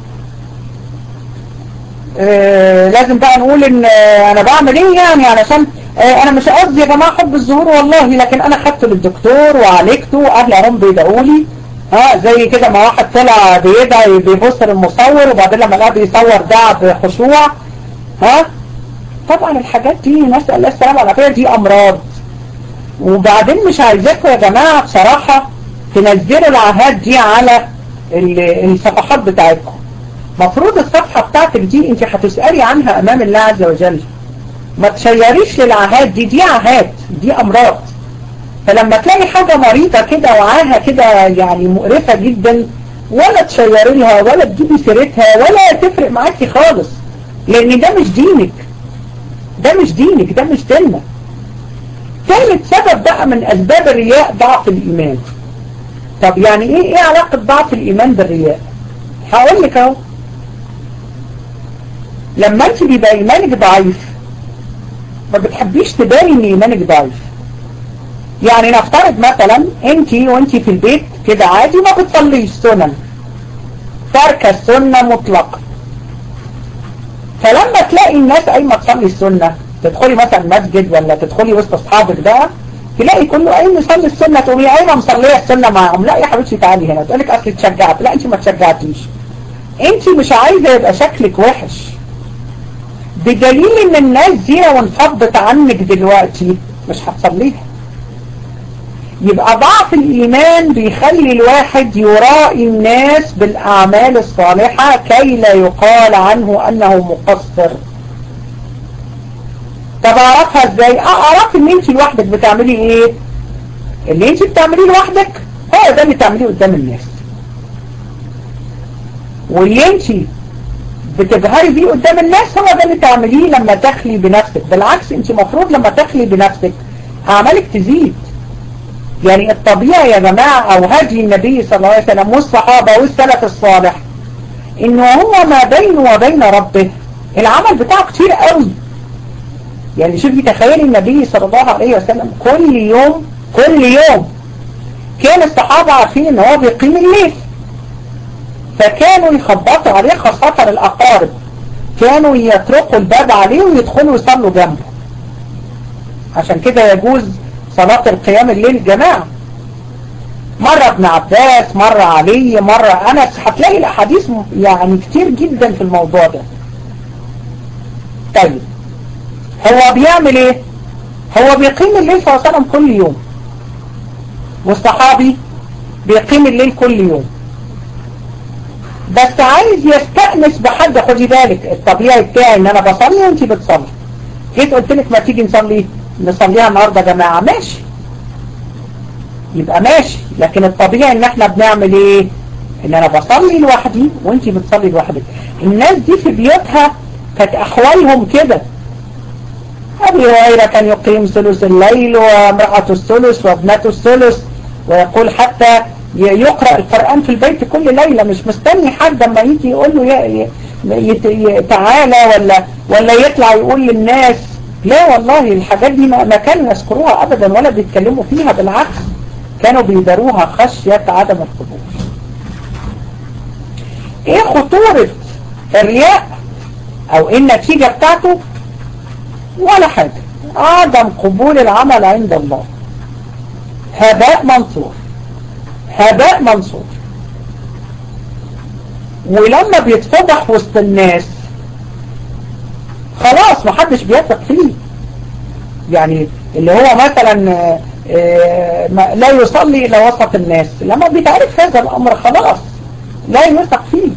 آه لازم بقى نقول ان آه انا بعمل ايه يعني علشان آه انا مش قصدي يا جماعة حب الظهور والله لكن انا خدته للدكتور وعالجته اهل هم بيدعوا لي ها زي كده ما واحد طلع بيدعي بيبص للمصور وبعدين لما لقى بيصور دعا بخشوع ها طبعا الحاجات دي نسأل الله السلامة والعافية دي امراض وبعدين مش عايزاكم يا جماعة بصراحة تنزلوا العهات دي على الصفحات بتاعتكم مفروض الصفحة بتاعتك دي انت هتسألي عنها امام الله عز وجل ما تشيريش للعهات دي دي عهات دي امراض فلما تلاقي حاجة مريضة كده وعاها كده يعني مقرفة جدا ولا تشيري لها ولا تجيبي سيرتها ولا تفرق معاكي خالص لان ده مش دينك ده مش دينك ده مش ديننا ثالث سبب بقى من اسباب الرياء ضعف الايمان طب يعني ايه ايه علاقة ضعف الايمان بالرياء هقول لك اهو لما انت بيبقى ايمانك ضعيف ما بتحبيش تبالي ان ايمانك ضعيف يعني نفترض مثلا انت وانت في البيت كده عادي ما بتصليش سنن ترك السنة مطلقا فلما تلاقي الناس قايمة تصلي السنة تدخلي مثلا مسجد ولا تدخلي وسط اصحابك ده تلاقي كله قايم يصلي السنة تقومي قايمة مصلية السنة معاهم لا يا حبيبتي تعالي هنا تقول لك اصل اتشجعت لا انت ما اتشجعتيش انت مش عايزة يبقى شكلك وحش بدليل ان الناس دي لو انفضت عنك دلوقتي مش هتصليها يبقى ضعف الإيمان بيخلي الواحد يرائي الناس بالأعمال الصالحة كي لا يقال عنه أنه مقصر طب أعرفها إزاي؟ أعرف إن أنت لوحدك بتعملي إيه؟ اللي أنت بتعمليه لوحدك هو ده اللي بتعمليه قدام الناس واللي انت بتجهري بيه قدام الناس هو ده اللي تعمليه لما تخلي بنفسك بالعكس انت مفروض لما تخلي بنفسك اعمالك تزيد يعني الطبيعي يا جماعة او هدي النبي صلى الله عليه وسلم والصحابة والسلف الصالح انه هو ما بينه وبين ربه العمل بتاعه كتير قوي يعني شوفي تخيلي النبي صلى الله عليه وسلم كل يوم كل يوم كان الصحابة عارفين ان هو بيقيم الليل فكانوا يخبطوا عليه خاصة الأقارب كانوا يتركوا الباب عليه ويدخلوا يصلوا جنبه عشان كده يجوز صلاة القيام الليل جماعة مرة ابن عباس مرة علي مرة أنس هتلاقي الأحاديث يعني كتير جدا في الموضوع ده طيب هو بيعمل ايه هو بيقيم الليل صلى الله عليه وسلم كل يوم والصحابي بيقيم الليل كل يوم بس عايز يستأنس بحد خدي بالك الطبيعي بتاعي ان انا بصلي وانت بتصلي جيت قلت لك ما تيجي نصلي نصليها النهارده يا جماعه ماشي يبقى ماشي لكن الطبيعي ان احنا بنعمل ايه ان انا بصلي لوحدي وانت بتصلي لوحدك الناس دي في بيوتها كانت احوالهم كده ابي هريره كان يقيم ثلث الليل وامرأته الثلث وابنته الثلث ويقول حتى يقرأ القرآن في البيت كل ليلة مش مستني حد اما يجي يقول له يا يا تعالى ولا ولا يطلع يقول للناس لا والله الحاجات دي ما كانوا يذكروها ابدا ولا بيتكلموا فيها بالعكس كانوا بيداروها خشية عدم القبول ايه خطورة الرياء او ايه النتيجة بتاعته ولا حاجة عدم قبول العمل عند الله هباء منصور هباء منصور ولما بيتفضح وسط الناس خلاص محدش بيثق فيه يعني اللي هو مثلا لا يصلي إلى وسط الناس لما بيتعرف هذا الأمر خلاص لا يثق فيه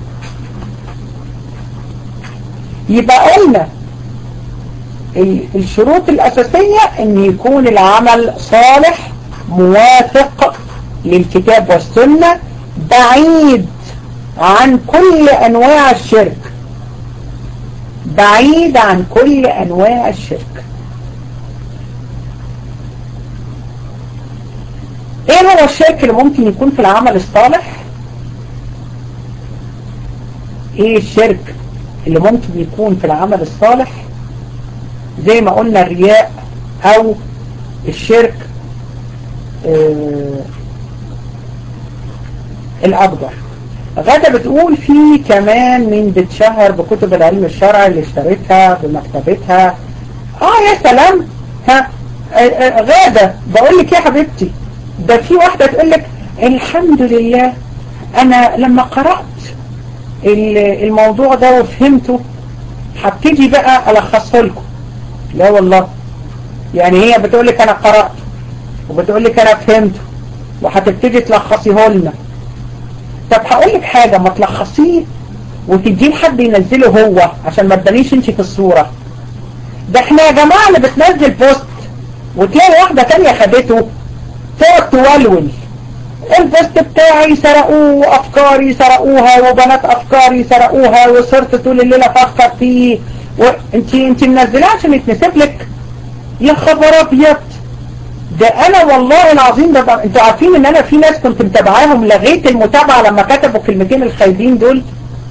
يبقى قلنا الشروط الأساسية ان يكون العمل صالح موافق للكتاب والسنة بعيد عن كل أنواع الشرك بعيد عن كل أنواع الشرك ايه هو الشرك اللي ممكن يكون في العمل الصالح ايه الشرك اللي ممكن يكون في العمل الصالح زي ما قلنا الرياء او الشرك آه الأكبر غدا بتقول في كمان من بتشهر بكتب العلم الشرعي اللي اشتريتها بمكتبتها اه يا سلام ها غادة بقول لك يا حبيبتي ده في واحدة تقول لك الحمد لله انا لما قرأت الموضوع ده وفهمته هبتدي بقى الخصه لكم لا والله يعني هي بتقول لك انا قرأت وبتقول لك انا فهمته وهتبتدي تلخصيه لنا طب هقول لك حاجة ما تلخصيه وتديه لحد ينزله هو عشان ما تبانيش انت في الصورة ده احنا يا جماعة اللي بتنزل بوست وتلاقي واحدة تانية خدته تقعد تولول البوست بتاعي سرقوه افكاري سرقوها وبنات افكاري سرقوها وصرت طول الليلة افكر فيه وانت انت منزلاه عشان يتنسب لك يا خبر ابيض ده انا والله العظيم ده انتوا عارفين ان انا في ناس كنت متابعاهم لغيت المتابعة لما كتبوا كلمتين الخايبين دول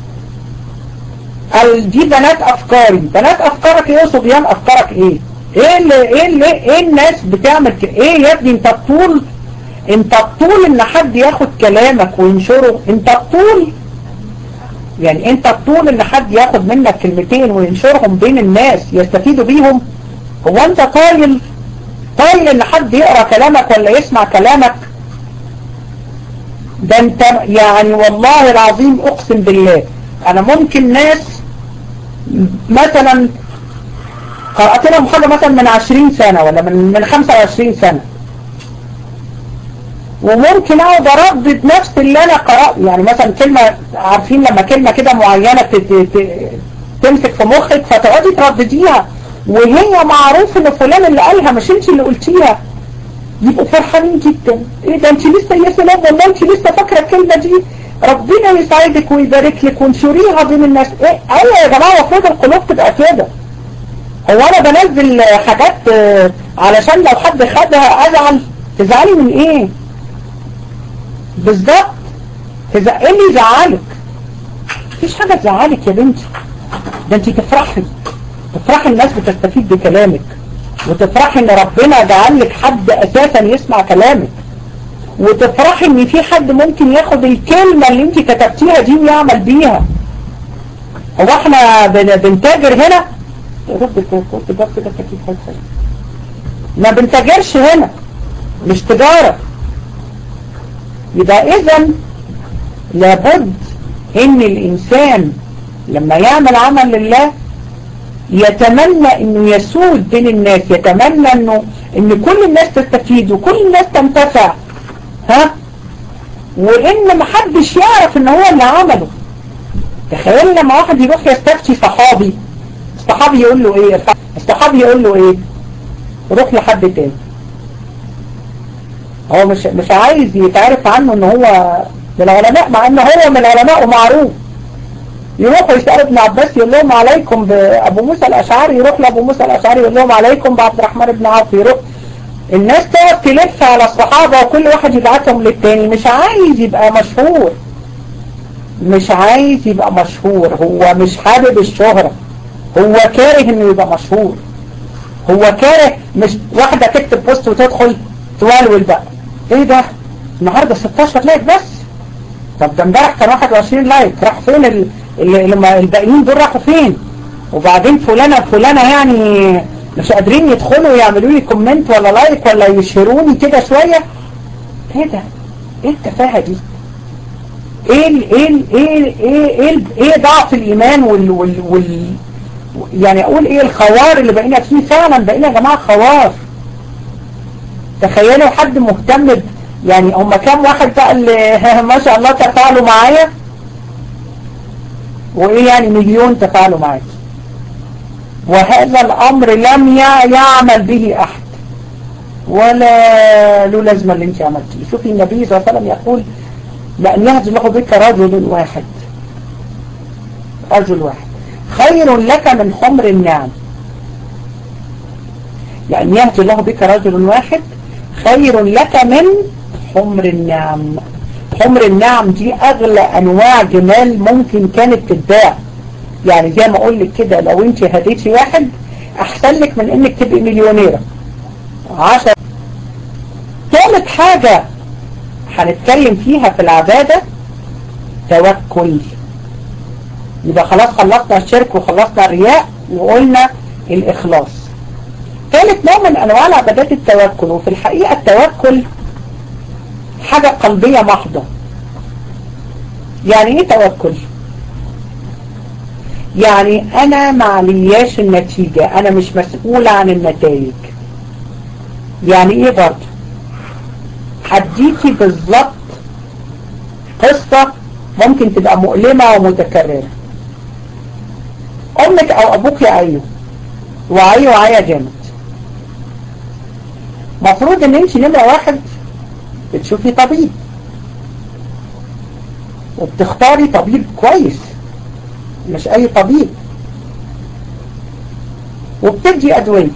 قال دي بنات افكاري بنات افكارك ايه وصبيان افكارك ايه ايه اللي ايه اللي ايه الناس بتعمل كده ايه يا ابني انت الطول انت الطول ان حد ياخد كلامك وينشره انت الطول يعني انت الطول ان حد ياخد منك كلمتين وينشرهم بين الناس يستفيدوا بيهم هو انت طايل طايل ان حد يقرأ كلامك ولا يسمع كلامك ده انت يعني والله العظيم اقسم بالله انا ممكن ناس مثلا قرأت لهم حاجة مثلا من 20 سنة ولا من من 25 سنة وممكن اقعد اردد نفس اللي انا قرأته يعني مثلا كلمة عارفين لما كلمة كده معينة تمسك في مخك فتقعدي تردديها وهي معروف ان فلان اللي قالها مش انت اللي قلتيها يبقوا فرحانين جدا ايه ده انت لسه يا سلام والله انت لسه فاكره الكلمه دي ربنا يساعدك ويبارك لك وانشريها بين الناس ايه ايوه يا جماعة المفروض القلوب تبقى كده هو انا بنزل حاجات علشان لو حد خدها ازعل تزعلي من ايه بالظبط تز... ايه اللي يزعلك مفيش حاجة تزعلك يا بنتي ده انت تفرحي تفرحي الناس بتستفيد بكلامك وتفرحي ان ربنا جعل لك حد اساسا يسمع كلامك وتفرحي ان في حد ممكن ياخد الكلمة اللي انت كتبتيها دي ويعمل بيها هو احنا بن... بنتاجر هنا يا رب كنت جاب كده تكييف حلو ما بنتاجرش هنا مش تجارة يبقى اذا لابد ان الانسان لما يعمل عمل لله يتمنى انه يسود بين الناس يتمنى انه ان كل الناس تستفيد وكل الناس تنتفع ها وان محدش يعرف ان هو اللي عمله تخيل لما واحد يروح يستفتي صحابي الصحابي يقول له ايه الصحابي يقول له ايه روح لحد تاني هو مش مش عايز يتعرف عنه ان هو من العلماء مع ان هو من العلماء ومعروف يروحوا يسألوا ابن عباس يقول لهم عليكم بأبو موسى الأشعري يروح لأبو موسى الأشعري يقول لهم عليكم بعبد الرحمن بن عوف يروح الناس تقعد تلف على الصحابة وكل واحد يبعتهم للتاني مش عايز يبقى مشهور مش عايز يبقى مشهور هو مش حابب الشهرة هو كاره انه يبقى مشهور هو كاره مش واحدة تكتب بوست وتدخل تولول بقى ايه ده النهاردة 16 لايك بس طب ده امبارح كان 21 لايك راح فين ال... لما الباقيين دول راحوا فين وبعدين فلانة فلانة يعني مش قادرين يدخلوا يعملوا لي كومنت ولا لايك ولا يشهروني كده شوية ايه ده ايه التفاهة دي ايه ال ايه ال ايه ال ايه ال ايه ضعف الايمان وال وال, وال يعني اقول ايه الخوار اللي بقينا فيه فعلا بقينا يا جماعة خوار تخيلوا حد مهتم يعني هم كام واحد بقى اللي ما شاء الله تفاعلوا معايا وايه يعني مليون تفاعلوا معايا وهذا الامر لم يعمل به احد ولا له لازمه اللي انت عملتيه شوفي النبي صلى الله عليه وسلم يقول لأن يهدي الله بك رجل واحد رجل واحد خير لك من حمر النعم لأن يهدي الله بك رجل واحد خير لك من حمر النعم حمر النعم دي أغلى أنواع جمال ممكن كانت تتباع يعني زي ما أقول لك كده لو أنت هديتي واحد أحسن لك من إنك تبقي مليونيرة عشر ثالث حاجة هنتكلم فيها في العبادة توكل يبقى خلاص خلصنا الشرك وخلصنا الرياء وقلنا الإخلاص ثالث نوع من أنواع العبادات التوكل وفي الحقيقة التوكل حاجة قلبية محضة يعني ايه توكل يعني انا معلياش النتيجة انا مش مسؤول عن النتائج يعني ايه برضه هديكي بالظبط قصة ممكن تبقى مؤلمة ومتكررة امك او ابوك يعيوا وعيوا عيا جامد مفروض ان انت نمرة واحد بتشوفي طبيب وبتختاري طبيب كويس مش اي طبيب وبتدي ادوية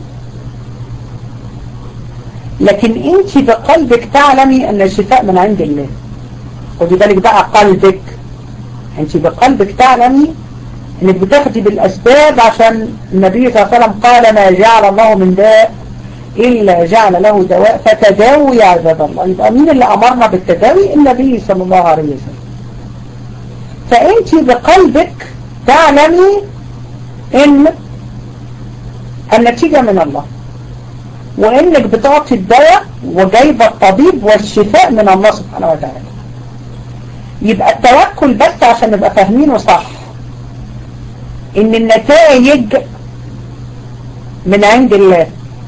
لكن انت بقلبك تعلمي ان الشفاء من عند الله خدي بالك بقى قلبك انت بقلبك تعلمي انك بتاخدي بالاسباب عشان النبي صلى الله عليه وسلم قال ما جعل الله من داء إلا جعل له دواء فتداوي يا عباد الله يبقى مين اللي أمرنا بالتداوي النبي صلى الله عليه وسلم فأنت بقلبك تعلمي إن النتيجة من الله وإنك بتعطي الدواء وجايبة الطبيب والشفاء من الله سبحانه وتعالى يبقى التوكل بس عشان نبقى فاهمينه صح إن النتائج من عند الله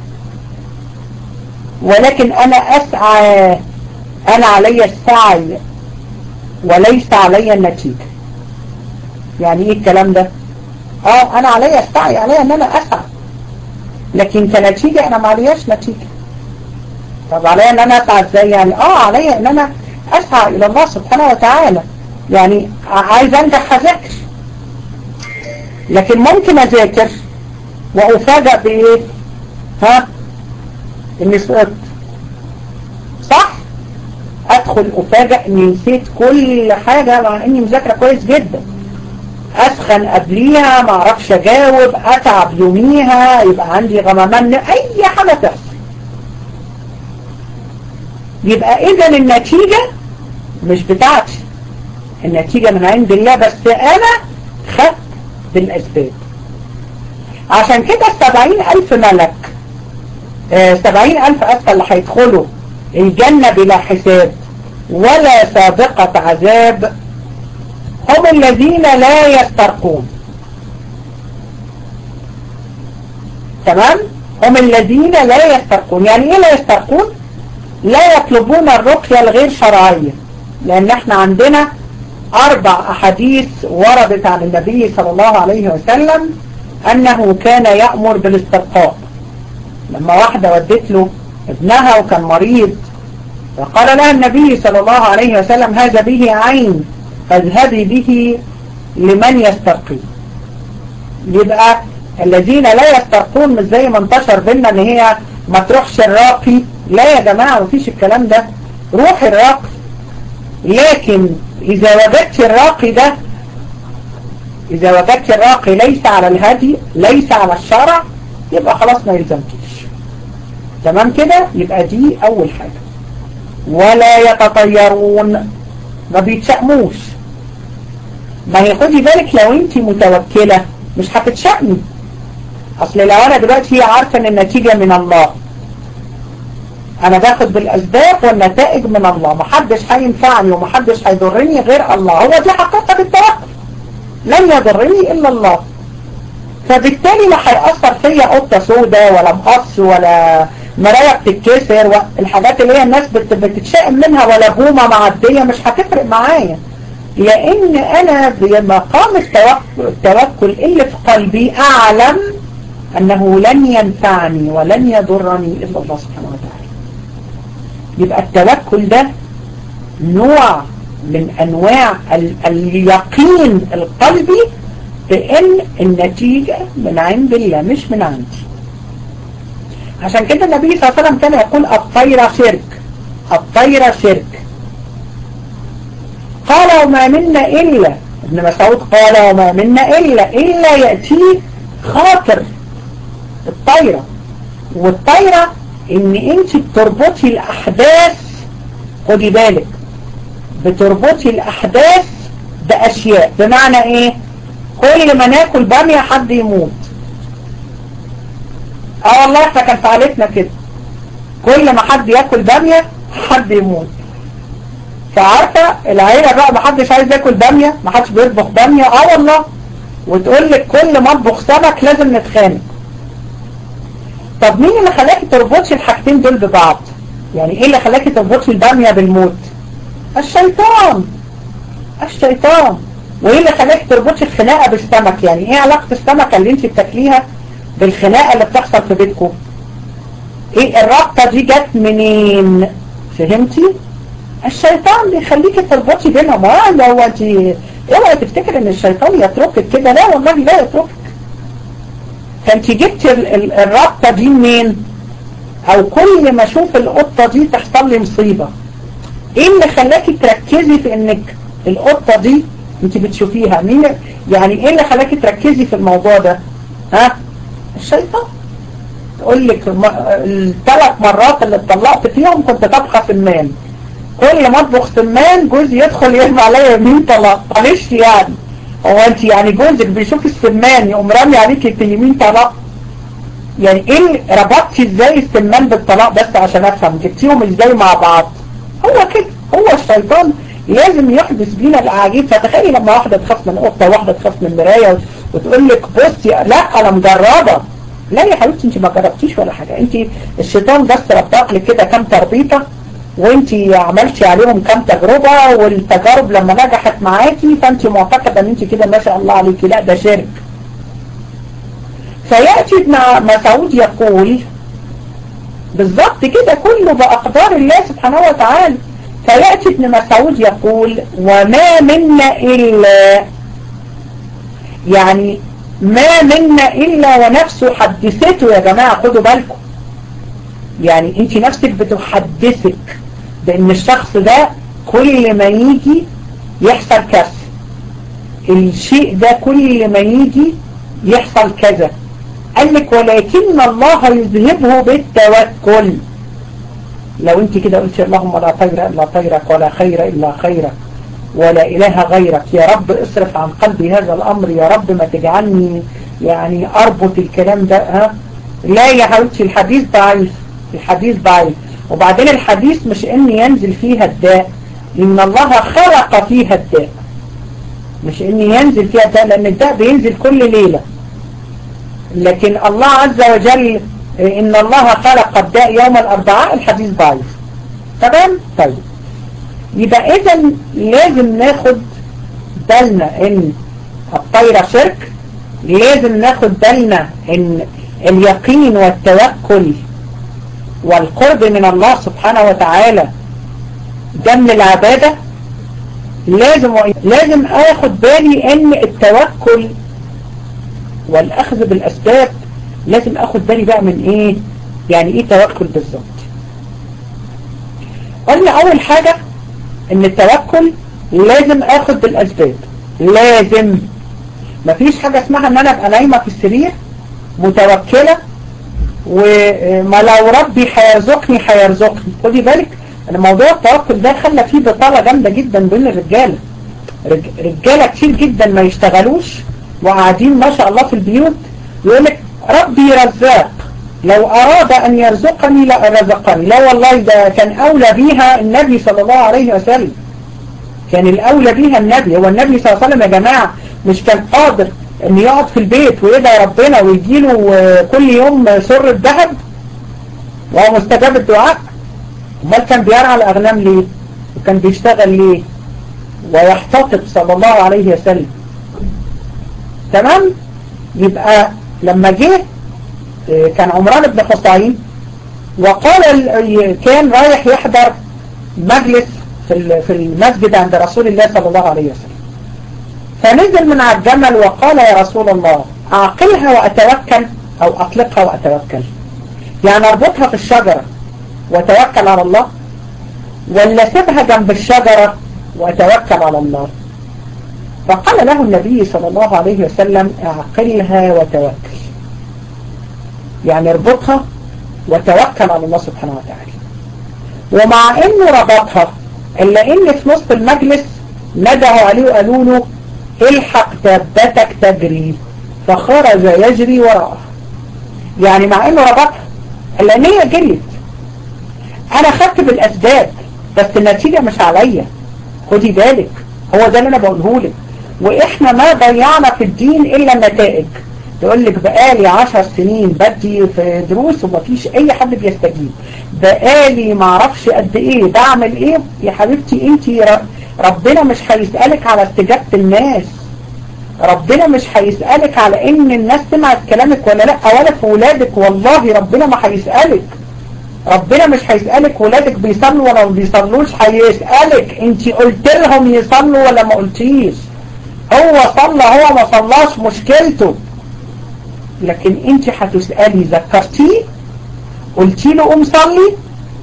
ولكن أنا أسعى أنا علي السعي وليس علي النتيجة يعني إيه الكلام ده آه أنا علي السعي علي أن أنا أسعى لكن كنتيجة أنا ما علياش نتيجة طب علي أن أنا أسعى إزاي يعني آه علي أن أنا أسعى إلى الله سبحانه وتعالى يعني عايز انجح هذاكر لكن ممكن اذاكر وافاجئ بايه ها اني سقطت صح ادخل افاجئ اني نسيت كل حاجة مع اني مذاكرة كويس جدا اسخن قبليها ما اعرفش اجاوب اتعب يوميها يبقى عندي غممان اي حاجة تحصل يبقى اذا النتيجة مش بتاعتي النتيجة من عند الله بس انا خدت بالاسباب عشان كده السبعين الف ملك آه سبعين الف اسفل اللي هيدخلوا الجنة بلا حساب ولا سابقة عذاب هم الذين لا يسترقون تمام هم الذين لا يسترقون يعني ايه لا يسترقون لا يطلبون الرقية الغير شرعية لان احنا عندنا اربع احاديث وردت عن النبي صلى الله عليه وسلم انه كان يأمر بالاسترقاء لما واحدة ودت له ابنها وكان مريض فقال لها النبي صلى الله عليه وسلم هذا به عين فاذهبي به لمن يسترقي يبقى الذين لا يسترقون مش زي ما انتشر بينا ان هي ما تروحش الراقي لا يا جماعة مفيش الكلام ده روح الراقي لكن اذا وجدت الراقي ده اذا وجدت الراقي ليس على الهدي ليس على الشرع يبقى خلاص ما يلزمكيش تمام كده يبقى دي اول حاجة ولا يتطيرون ما بيتشأموش ما هي خدي بالك لو انت متوكلة مش هتتشأمي اصل لو انا دلوقتي عارفة ان النتيجة من الله انا باخد بالاسباب والنتائج من الله محدش هينفعني ومحدش هيضرني غير الله هو دي حقيقة التوكل لن يضرني الا الله فبالتالي ما هيأثر فيا قطة سودة ولا مقص ولا مراية بتتكسر والحاجات اللي هي الناس بتتشائم منها ولا بومة معدية مش هتفرق معايا لان انا بمقام التوكل اللي في قلبي اعلم انه لن ينفعني ولن يضرني الا الله سبحانه وتعالى يبقى التوكل ده نوع من انواع اليقين القلبي بان النتيجة من عند الله مش من عندي عشان كده النبي صلى الله عليه وسلم كان يقول الطيرة شرك الطيرة شرك قال وما منا إلا ابن مسعود قال وما منا إلا إلا يأتي خاطر الطيرة والطيرة ان انت بتربطي الاحداث خدي بالك بتربطي الاحداث باشياء بمعنى ايه كل ما ناكل بامية حد يموت اه والله احنا كان فعلتنا كده كل ما حد ياكل بامية حد يموت فعارفة العيلة بقى ما حدش عايز ياكل بامية ما حدش بيطبخ بامية اه والله وتقول لك كل ما اطبخ سمك لازم نتخانق طب مين اللي خلاكي تربطي الحاجتين دول ببعض يعني ايه اللي خلاكي تربطي البامية بالموت الشيطان الشيطان وايه اللي خلاكي تربطي الخناقة بالسمك يعني ايه علاقة السمكة اللي انت بتاكليها بالخناقة اللي بتحصل في بيتكم ايه الرابطة دي جت منين فهمتي الشيطان بيخليكي تربطي بينهم اه لو انت اوعي تفتكر ان الشيطان يتركك كده لا والله لا يتركك فانت جبت الرابطة دي منين او كل ما اشوف القطة دي تحصل لي مصيبة ايه اللي خلاكي تركزي في انك القطة دي انت بتشوفيها مين يعني ايه اللي خلاكي تركزي في الموضوع ده ها الشيطان تقول لك الثلاث مرات اللي اتطلقت فيهم كنت طبخة سمان كل ما اطبخ سمان جوزي يدخل يرمي عليا يمين طلاق معلش يعني هو انت يعني جوزك بيشوف السمان يقوم رامي عليك يمين طلاق يعني ايه ربطتي ازاي السمان بالطلاق بس عشان افهم جبتيهم ازاي مع بعض هو كده هو الشيطان لازم يحدث بينا الاعاجيب فتخيلي لما واحدة تخاف من قطة واحدة تخاف من مراية وتقول لك بصي لا انا مجربة لا يا حبيبتي انت ما جربتيش ولا حاجة انت الشيطان بس ربطك لك كده كام تربيطة وانت عملتي عليهم كام تجربة والتجارب لما نجحت معاكي فانت معتقدة ان انت كده ما شاء الله عليكي لا ده شرك فيأتي ابن مسعود يقول بالظبط كده كله بأقدار الله سبحانه وتعالى فيأتي ابن مسعود يقول وما منا إلا يعني ما منا إلا ونفسه حدثته يا جماعة خدوا بالكم يعني انت نفسك بتحدثك بان الشخص ده كل ما يجي يحصل كذا الشيء ده كل ما يجي يحصل كذا قال لك ولكن الله يذهبه بالتوكل لو انت كده قلت اللهم لا طير الا طيرك ولا خير الا خيرك ولا اله غيرك يا رب اصرف عن قلبي هذا الامر يا رب ما تجعلني يعني اربط الكلام ده ها لا يا حبيبتي الحديث ضعيف الحديث ضعيف وبعدين الحديث مش ان ينزل فيها الداء ان الله خلق فيها الداء مش ان ينزل فيها الداء لان الداء بينزل كل ليلة لكن الله عز وجل ان الله خلق الداء يوم الاربعاء الحديث ضعيف تمام طيب يبقى اذا لازم ناخد بالنا ان الطيرة شرك لازم ناخد بالنا ان اليقين والتوكل والقرب من الله سبحانه وتعالى ده من العبادة لازم لازم اخد بالي ان التوكل والاخذ بالاسباب لازم اخد بالي بقى من ايه يعني ايه توكل بالظبط قلنا اول حاجة ان التوكل لازم اخد بالاسباب لازم مفيش حاجة اسمها ان انا ابقى نايمة في السرير متوكلة وما لو ربي هيرزقني هيرزقني خدي بالك ان موضوع التوكل ده خلى فيه بطالة جامدة جدا بين الرجالة رجالة كتير جدا ما يشتغلوش وقاعدين ما شاء الله في البيوت يقول لك ربي رزاق لو أراد أن يرزقني لرزقني لا والله ده كان أولى بيها النبي صلى الله عليه وسلم كان الأولى بيها النبي هو النبي صلى الله عليه وسلم يا جماعة مش كان قادر ان يقعد في البيت ويدعي ربنا ويجيله كل يوم سر الذهب وهو مستجاب الدعاء امال كان بيرعى الاغنام ليه وكان بيشتغل ليه ويحتطب صلى الله عليه وسلم تمام يبقى لما جه كان عمران بن حصين وقال كان رايح يحضر مجلس في المسجد عند رسول الله صلى الله عليه وسلم فنزل من على الجمل وقال يا رسول الله أعقلها وأتوكل أو أطلقها وأتوكل يعني أربطها في الشجرة وأتوكل على الله ولا سيبها جنب الشجرة وأتوكل على الله فقال له النبي صلى الله عليه وسلم أعقلها وتوكل يعني اربطها وتوكل على الله سبحانه وتعالى ومع انه ربطها الا ان في نصف المجلس ندعوا عليه وقالوا له الحق دابتك تجري فخرج يجري وراءه يعني مع انه ربطها الا ان هي جريت انا خدت بالاسباب بس النتيجة مش عليا خدي بالك هو ده اللي انا بقوله لك واحنا ما ضيعنا في الدين الا النتائج تقول لك بقالي عشر سنين بدي في دروس ومفيش اي حد بيستجيب بقالي معرفش قد ايه بعمل ايه يا حبيبتي انت ربنا مش هيسألك على استجابة الناس ربنا مش هيسألك على ان الناس سمعت كلامك ولا لا ولا في ولادك والله ربنا ما هيسألك ربنا مش هيسألك ولادك بيصلوا ولا ما بيصلوش هيسألك انت قلت لهم يصلوا ولا ما قلتيش هو صلى هو ما صلاش مشكلته لكن انت هتسألي ذكرتيه قلتي له قوم صلي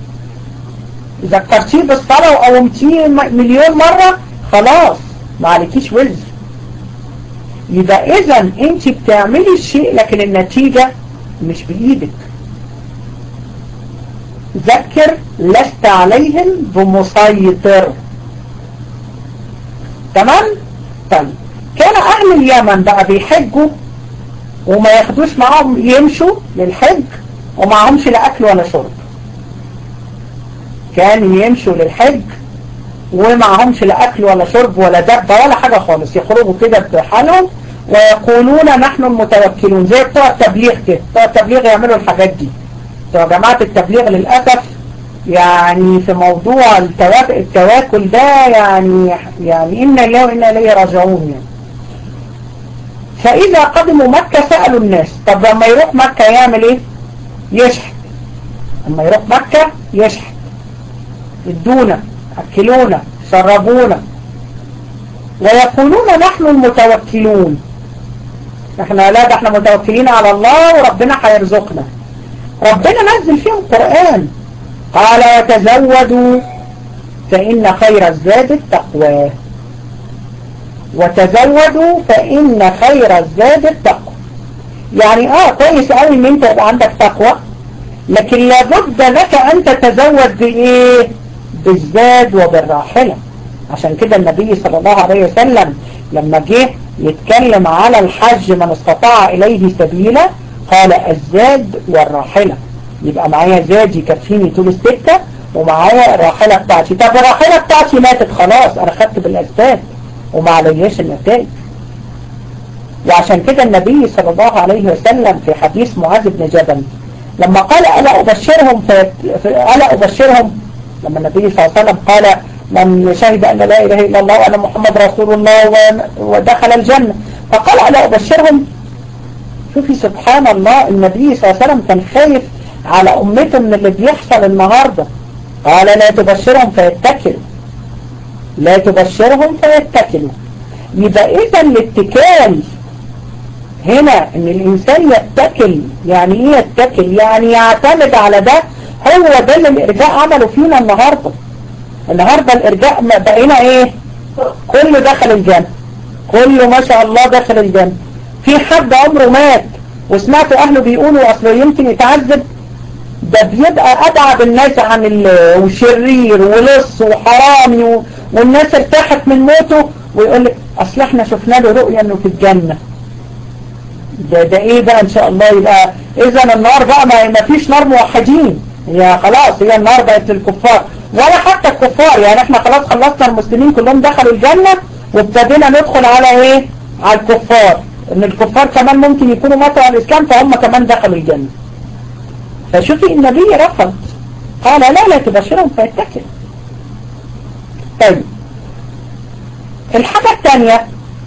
ذكرتيه بالصلاة وقومتيه مليون مرة خلاص ما عليكيش وزر يبقى اذا انت بتعملي الشيء لكن النتيجة مش بايدك ذكر لست عليهم بمسيطر تمام طيب كان اهل اليمن بقى بيحجوا وما ياخدوش معاهم يمشوا للحج ومعهمش لا اكل ولا شرب كانوا يمشوا للحج ومعهمش لا اكل ولا شرب ولا دبة ولا حاجة خالص يخرجوا كده بحالهم ويقولون نحن المتوكلون زي بتوع التبليغ كده بتوع التبليغ يعملوا الحاجات دي بتوع جماعة التبليغ للأسف يعني في موضوع التواكل ده يعني يعني إنا الله وإنا إليه راجعون يعني فإذا قدموا مكة سألوا الناس طب لما يروح مكة يعمل إيه يشحت لما يروح مكة يشحت ادونا أكلونا شربونا ويقولون نحن المتوكلون احنا لا ده احنا متوكلين على الله وربنا هيرزقنا ربنا نزل فيهم قرآن قال وتزودوا فإن خير الزاد التقوى وتزودوا فإن خير الزاد التقوى يعني اه كويس قوي ان انت يبقى عندك تقوى لكن لابد لك ان تتزود بايه بالزاد وبالراحلة عشان كده النبي صلى الله عليه وسلم لما جه يتكلم على الحج من استطاع اليه سبيلا قال الزاد والراحلة يبقى معايا زاد يكفيني طول السكة ومعايا الراحلة بتاعتي طب الراحلة بتاعتي ماتت خلاص انا خدت بالاسباب وما عليش النتائج وعشان كده النبي صلى الله عليه وسلم في حديث معاذ بن جبل لما قال ألا أبشرهم في ألا أبشرهم لما النبي صلى الله عليه وسلم قال من شهد أن لا إله إلا الله وأن محمد رسول الله ودخل الجنة فقال ألا أبشرهم شوفي سبحان الله النبي صلى الله عليه وسلم كان خايف على أمته من اللي بيحصل النهاردة قال لا تبشرهم فيتكلوا لا تبشرهم فيتكلوا يبقى إذا الاتكال هنا ان الانسان يتكل يعني ايه يتكل يعني يعتمد على ده هو ده اللي الارجاء عمله فينا النهاردة النهاردة الارجاء بقينا ايه كله دخل الجنة كله ما شاء الله دخل الجنة في حد عمره مات وسمعت اهله بيقولوا اصله يمكن يتعذب ده بيبقى ابعد الناس عن الله وشرير ولص وحرامي والناس ارتاحت من موته ويقول لك اصل احنا شفنا له رؤية انه في الجنة ده, ده ايه بقى ان شاء الله يبقى اذا النار بقى ما, ما فيش نار موحدين هي خلاص هي النار بقت للكفار ولا حتى الكفار يعني احنا خلاص خلصنا المسلمين كلهم دخلوا الجنة وابتدينا ندخل على ايه على الكفار ان الكفار كمان ممكن يكونوا ماتوا على الاسلام فهم كمان دخلوا الجنة فشوفي النبي رفض قال لا لا تبشرهم فيتكل طيب الحاجة الثانية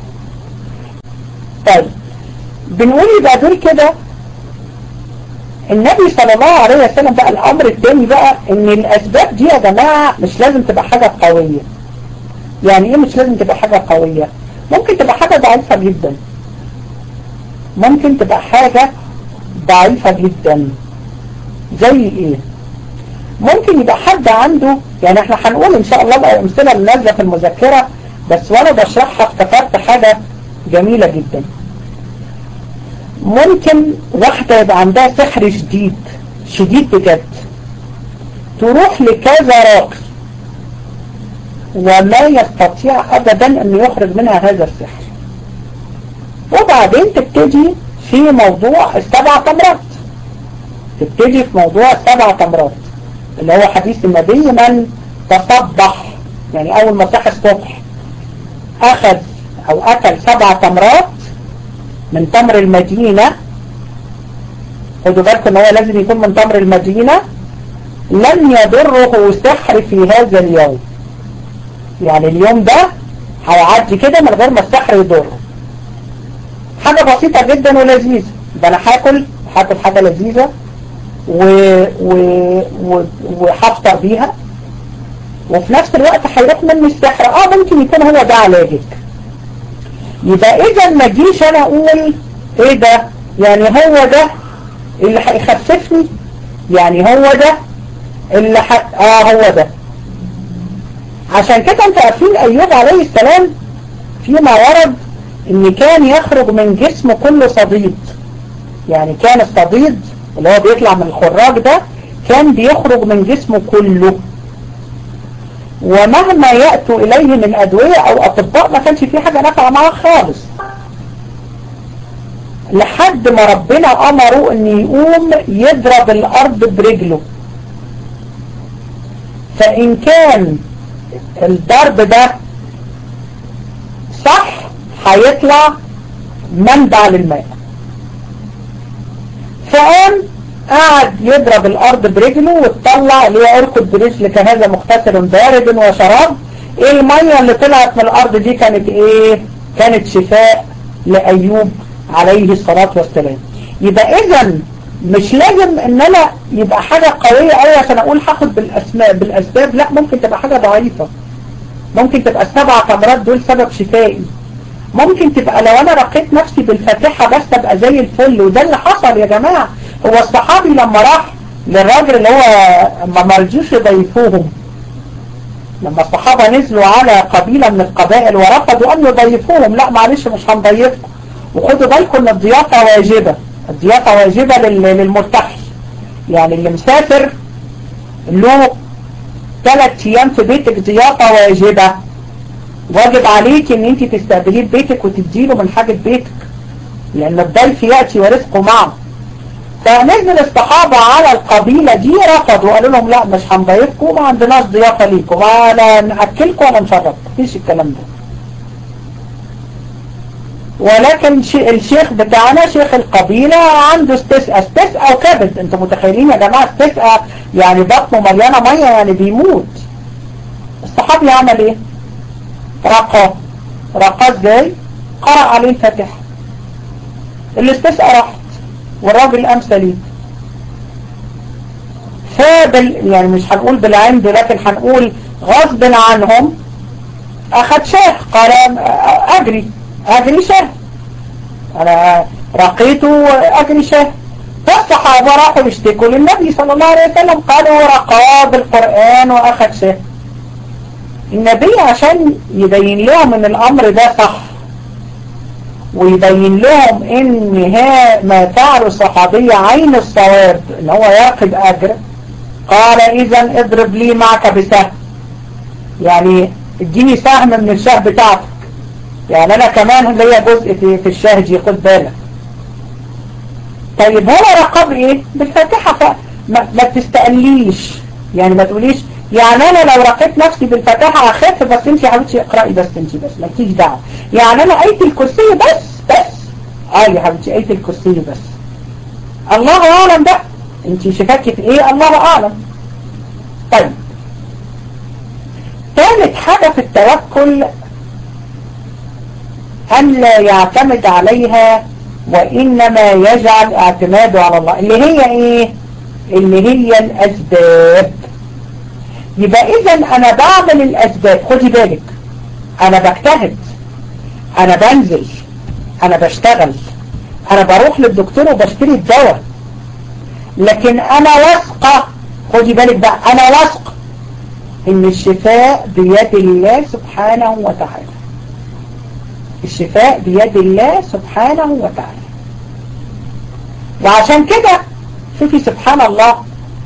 طيب بنقول يبقى دول كده النبي صلى الله عليه وسلم بقى الامر الثاني بقى ان الاسباب دي يا جماعة مش لازم تبقى حاجة قوية يعني ايه مش لازم تبقى حاجة قوية ممكن تبقى حاجة ضعيفة جدا ممكن تبقى حاجة ضعيفة جدا زي ايه ممكن يبقى حد عنده يعني احنا هنقول ان شاء الله بقى الامثلة اللي نازلة في المذكرة بس وانا بشرحها افتكرت حاجة جميلة جدا ممكن واحدة يبقى عندها سحر شديد شديد بجد تروح لكذا راقي وما يستطيع ابدا ان يخرج منها هذا السحر وبعدين تبتدي في موضوع السبع تمرات تبتدي في موضوع السبع تمرات اللي هو حديث النبي من تصبح يعني اول ما صح الصبح اخذ او اكل سبع تمرات من تمر المدينة خدوا بالكم ان هو لازم يكون من تمر المدينة لن يضره سحر في هذا اليوم يعني اليوم ده هيعدي كده من غير ما السحر يضره حاجة بسيطة جدا ولذيذة ده انا هاكل هاكل حاجة لذيذة و... و... و... وهفطر بيها وفي نفس الوقت هيروح مني السحر اه ممكن يكون هو ده علاجك يبقى اذا ما اجيش انا اقول ايه ده يعني هو ده اللي هيخففني يعني هو ده اللي ح... اه هو ده عشان كده انت عارفين ايوب عليه السلام فيما ورد ان كان يخرج من جسمه كله صديد يعني كان الصديد اللي هو بيطلع من الخراج ده كان بيخرج من جسمه كله ومهما يأتوا إليه من أدوية أو أطباء ما كانش في حاجة نافعة معاه خالص لحد ما ربنا أمره أن يقوم يضرب الأرض برجله فإن كان الضرب ده صح هيطلع منبع للماء فقام قعد يضرب الارض برجله وتطلع اللي هي اركض برجلك هذا مغتسل بارد وشراب ايه المية اللي طلعت من الارض دي كانت ايه كانت شفاء لايوب عليه الصلاة والسلام يبقى اذا مش لازم ان انا يبقى حاجة قوية قوي عشان اقول هاخد بالاسماء بالاسباب لا ممكن تبقى حاجة ضعيفة ممكن تبقى السبع تمرات دول سبب شفائي ممكن تبقى لو انا رقيت نفسي بالفاتحة بس ابقى زي الفل وده اللي حصل يا جماعة هو الصحابي لما راح للراجل اللي هو ما مرجوش يضيفوهم لما الصحابة نزلوا على قبيلة من القبائل ورفضوا أن يضيفوهم لا معلش مش هنضيفكم وخدوا بالكم ان الضيافة واجبة الضيافة واجبة للمرتحل يعني اللي مسافر له ثلاث ايام في بيتك ضيافة واجبة واجب عليك ان انت تستقبليه بيتك وتديله من حاجة بيتك لان الضيف يأتي ورزقه معه فنزل الصحابة على القبيلة دي رفضوا وقالوا لهم لا مش هنضيفكم ما عندناش ضيافة ليكم ولا نأكلكم ولا نشربكم مفيش الكلام ده ولكن الشيخ بتاعنا شيخ القبيلة عنده استسقى استسقى وكبد انتوا متخيلين يا جماعة استسقى يعني بطنه مليانة مية يعني بيموت الصحابي عمل ايه رقى رقى ازاي قرأ عليه الفاتحة الاستسقى راحت والراجل قام سليم فبال يعني مش هنقول بالعند لكن هنقول غصب عنهم اخد شاه قال اجري اجري شاه انا رقيته اجري شاه فالصحابة راحوا يشتكوا للنبي صلى الله عليه وسلم قالوا رقاه بالقرآن واخد شاه النبي عشان يبين لهم ان الامر ده صح ويبين لهم ان ها ما فعل الصحابية عين الصواب ان هو ياخد اجر قال اذا اضرب لي معك بسهم يعني اديني سهم من الشه بتاعتك يعني انا كمان ليا جزء في, في الشه دي خد بالك طيب هو رقب ايه بالفاتحة فما ما تستقليش يعني ما تقوليش يعني انا لو رقيت نفسي بالفاتحة اخف بس انت يا حبيبتي اقرأي بس انت بس ما تيجي دعوه يعني انا اية الكرسي بس بس اه يا حبيبتي اية الكرسي بس الله اعلم بقى انت شفاكي في ايه الله اعلم طيب ثالث حاجة في التوكل أن لا يعتمد عليها وإنما يجعل اعتماده على الله اللي هي إيه اللي هي الأسباب يبقى إذا أنا بعمل الأسباب خدي بالك أنا بجتهد أنا بنزل أنا بشتغل أنا بروح للدكتور وبشتري الدواء لكن أنا واثقة خدي بالك بقى أنا واثقة إن الشفاء بيد الله سبحانه وتعالى الشفاء بيد الله سبحانه وتعالى وعشان كده شوفي سبحان الله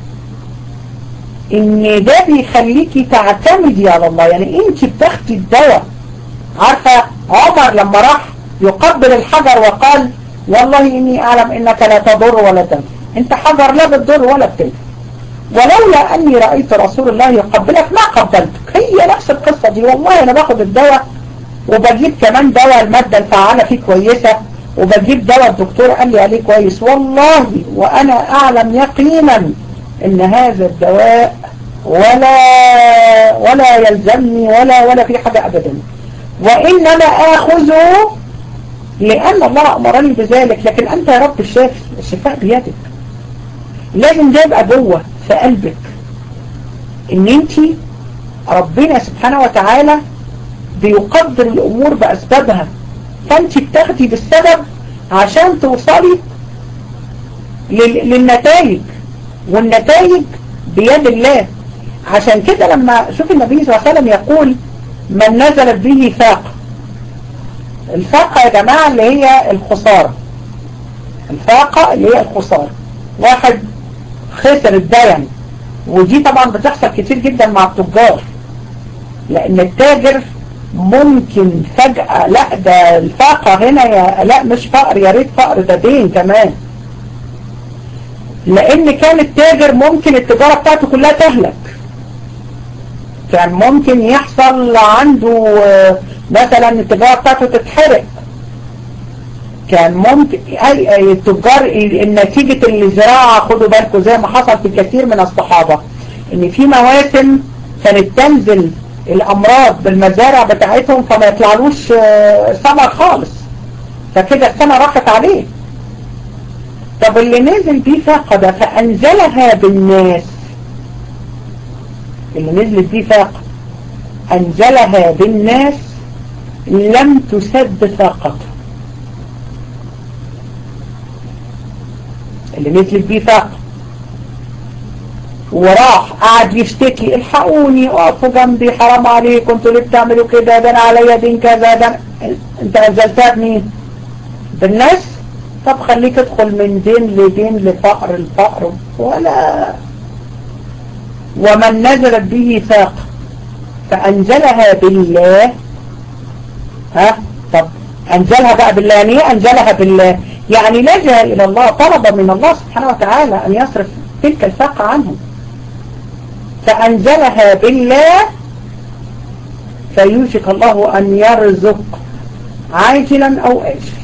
ان ده بيخليكي تعتمدي على الله يعني انت بتاخدي الدواء عارفة عمر لما راح يقبل الحجر وقال والله اني اعلم انك لا تضر ولا تنفع انت حجر لا بتضر ولا بتنفع ولولا اني رأيت رسول الله يقبلك ما قبلتك هي نفس القصة دي والله انا باخد الدواء وبجيب كمان دواء المادة الفعالة فيه كويسة وبجيب دواء الدكتور قال لي عليه كويس والله وانا اعلم يقينا ان هذا الدواء ولا ولا يلزمني ولا ولا في حاجة ابدا وانما اخذه لان الله امرني بذلك لكن انت يا رب الشافي الشفاء بيدك لازم ده يبقى جوه في قلبك ان انت ربنا سبحانه وتعالى بيقدر الامور باسبابها فانت بتاخدي بالسبب عشان توصلي للنتائج والنتائج بيد الله عشان كده لما شوف النبي صلى الله عليه وسلم يقول من نزلت به فاقة الفاقة يا جماعة اللي هي الخسارة الفاقة اللي هي الخسارة واحد خسر الدين ودي طبعا بتحصل كتير جدا مع التجار لان التاجر ممكن فجأة لا ده الفاقة هنا يا لا مش فقر يا ريت فقر ده دين كمان لان كان التاجر ممكن التجارة بتاعته كلها تهلك كان ممكن يحصل عنده مثلا التجارة بتاعته تتحرق كان ممكن اي اي التجار نتيجة الزراعة خدوا بالكم زي ما حصل في كثير من الصحابة ان في مواسم كانت تنزل الامراض بالمزارع بتاعتهم فما يطلعلوش ثمر خالص فكده السنة راحت عليه طب اللي نزل بيه فاقة فأنزلها بالناس اللي نزلت بيه فاقة أنزلها بالناس لم تسد فاقته اللي نزلت بيه فاقة وراح قعد يشتكي الحقوني اقفوا جنبي حرام عليكم انتوا ليه بتعملوا كده ده انا عليا دين كذا ده انت نزلتها بمين بالناس طب خليك ادخل من دين لدين لفقر الفقر ولا ومن نزلت به فاق فأنزلها بالله ها طب أنزلها بقى بالله يعني ايه أنزلها بالله يعني لجأ إلى الله طلب من الله سبحانه وتعالى أن يصرف تلك الفاقة عنه فأنزلها بالله فيوشك الله أن يرزق عاجلا أو آجل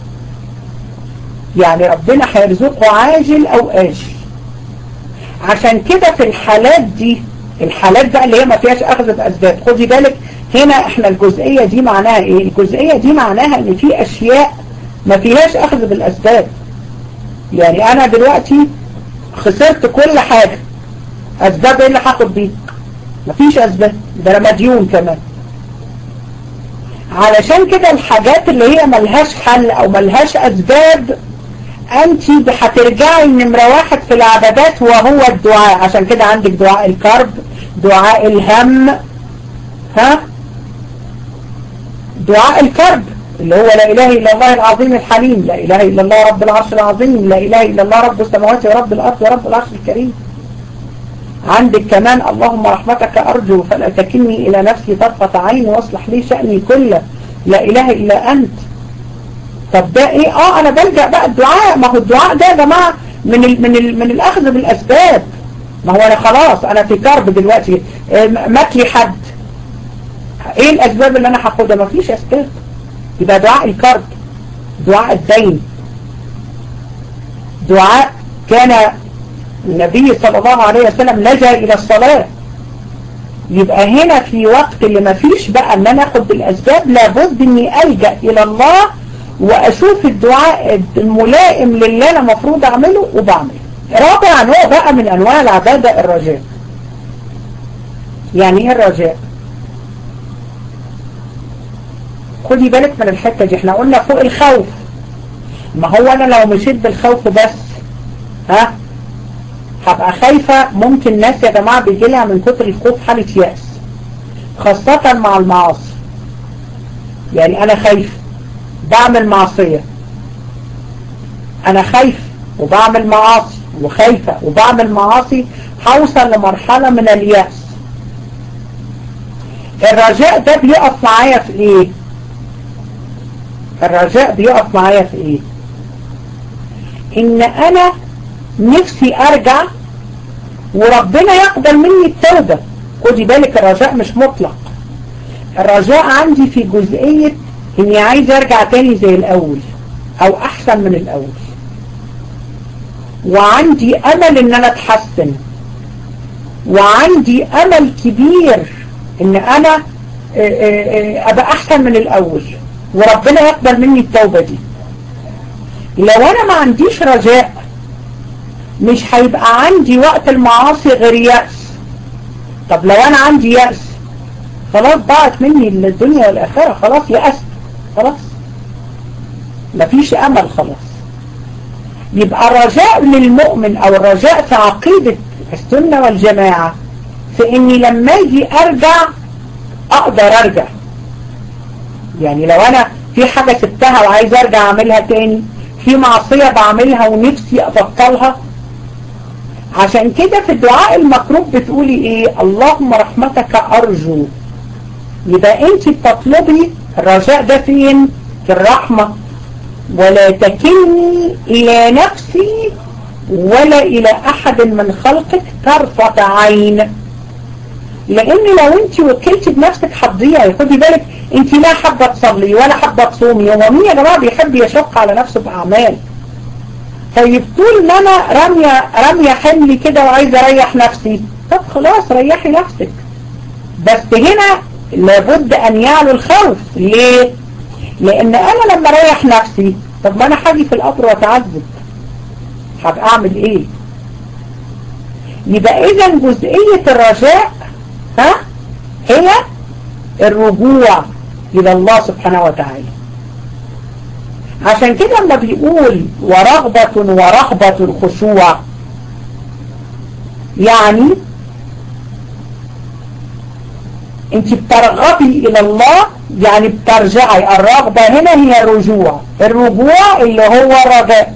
يعني ربنا هيرزقه عاجل أو آجل عشان كده في الحالات دي الحالات بقى اللي هي ما فيهاش أخذ بأسباب خدي بالك هنا احنا الجزئية دي معناها ايه الجزئية دي معناها ان في أشياء ما فيهاش أخذ بالأسباب يعني أنا دلوقتي خسرت كل حاجة أسباب ايه اللي هاخد بيه مفيش أسباب ده أنا مديون كمان علشان كده الحاجات اللي هي ملهاش حل أو ملهاش أسباب أنت هترجعي نمرة واحد في العبادات وهو الدعاء عشان كده عندك دعاء الكرب دعاء الهم ها دعاء الكرب اللي هو لا إله إلا الله العظيم الحليم لا إله إلا الله رب العرش العظيم لا إله إلا الله رب السماوات ورب الأرض ورب العرش الكريم عندك كمان اللهم رحمتك أرجو فلا تكلني إلى نفسي طرفة عين واصلح لي شأني كله لا إله إلا أنت طب ده إيه آه أنا بلجأ بقى الدعاء ما هو الدعاء ده يا جماعة من ال من ال من الأخذ بالأسباب ما هو أنا خلاص أنا في كرب دلوقتي مات لي حد إيه الأسباب اللي أنا هاخدها ما فيش أسباب يبقى دعاء الكرب دعاء الدين دعاء كان النبي صلى الله عليه وسلم لجأ إلى الصلاة يبقى هنا في وقت اللي ما فيش بقى ان انا اخد بالاسباب لابد اني الجأ الى الله واشوف الدعاء الملائم لله انا المفروض اعمله وبعمله رابع نوع بقى من انواع العبادة الرجاء يعني ايه الرجاء خدي بالك من الحتة دي احنا قلنا فوق الخوف ما هو انا لو مشيت بالخوف بس ها هبقى خايفة ممكن ناس يا جماعة بيجي لها من كتر الخوف حالة يأس خاصة مع المعاصي يعني انا خايف بعمل معصية انا خايف وبعمل معاصي وخايفة وبعمل معاصي هوصل لمرحلة من اليأس الرجاء ده بيقف معايا في ايه الرجاء بيقف معايا في ايه ان انا نفسي ارجع وربنا يقبل مني التوبة خدي بالك الرجاء مش مطلق الرجاء عندي في جزئية اني عايز ارجع تاني زي الاول او احسن من الاول وعندي امل ان انا اتحسن وعندي امل كبير ان انا ابقى احسن من الاول وربنا يقبل مني التوبة دي لو انا ما عنديش رجاء مش هيبقى عندي وقت المعاصي غير يأس طب لو انا عندي يأس خلاص ضاعت مني الدنيا والآخرة خلاص يأست خلاص مفيش امل خلاص يبقى الرجاء للمؤمن او الرجاء في عقيدة السنة والجماعة في اني لما اجي ارجع اقدر ارجع يعني لو انا في حاجة سبتها وعايز ارجع اعملها تاني في معصية بعملها ونفسي ابطلها عشان كده في الدعاء المكروب بتقولي ايه اللهم رحمتك ارجو يبقى انت بتطلبي الرجاء ده فين في الرحمة ولا تكلني الى نفسي ولا الى احد من خلقك طرفة عين لان لو انت وكلتي بنفسك هتضيعي خدي بالك انت لا حابة تصلي ولا حابة تصومي هو مين يا جماعة بيحب يشق على نفسه باعمال طيب طول ما انا رامية رامية حملي كده وعايزة اريح نفسي طب خلاص ريحي نفسك بس هنا لابد ان يعلو الخوف ليه لان انا لما اريح نفسي طب ما انا حاجي في القبر واتعذب هبقى اعمل ايه يبقى اذا جزئية الرجاء ها هي الرجوع الى الله سبحانه وتعالى عشان كده لما بيقول ورغبة ورهبة الخشوع يعني انت بترغبي الى الله يعني بترجعي الرغبة هنا هي الرجوع الرجوع اللي هو الرجاء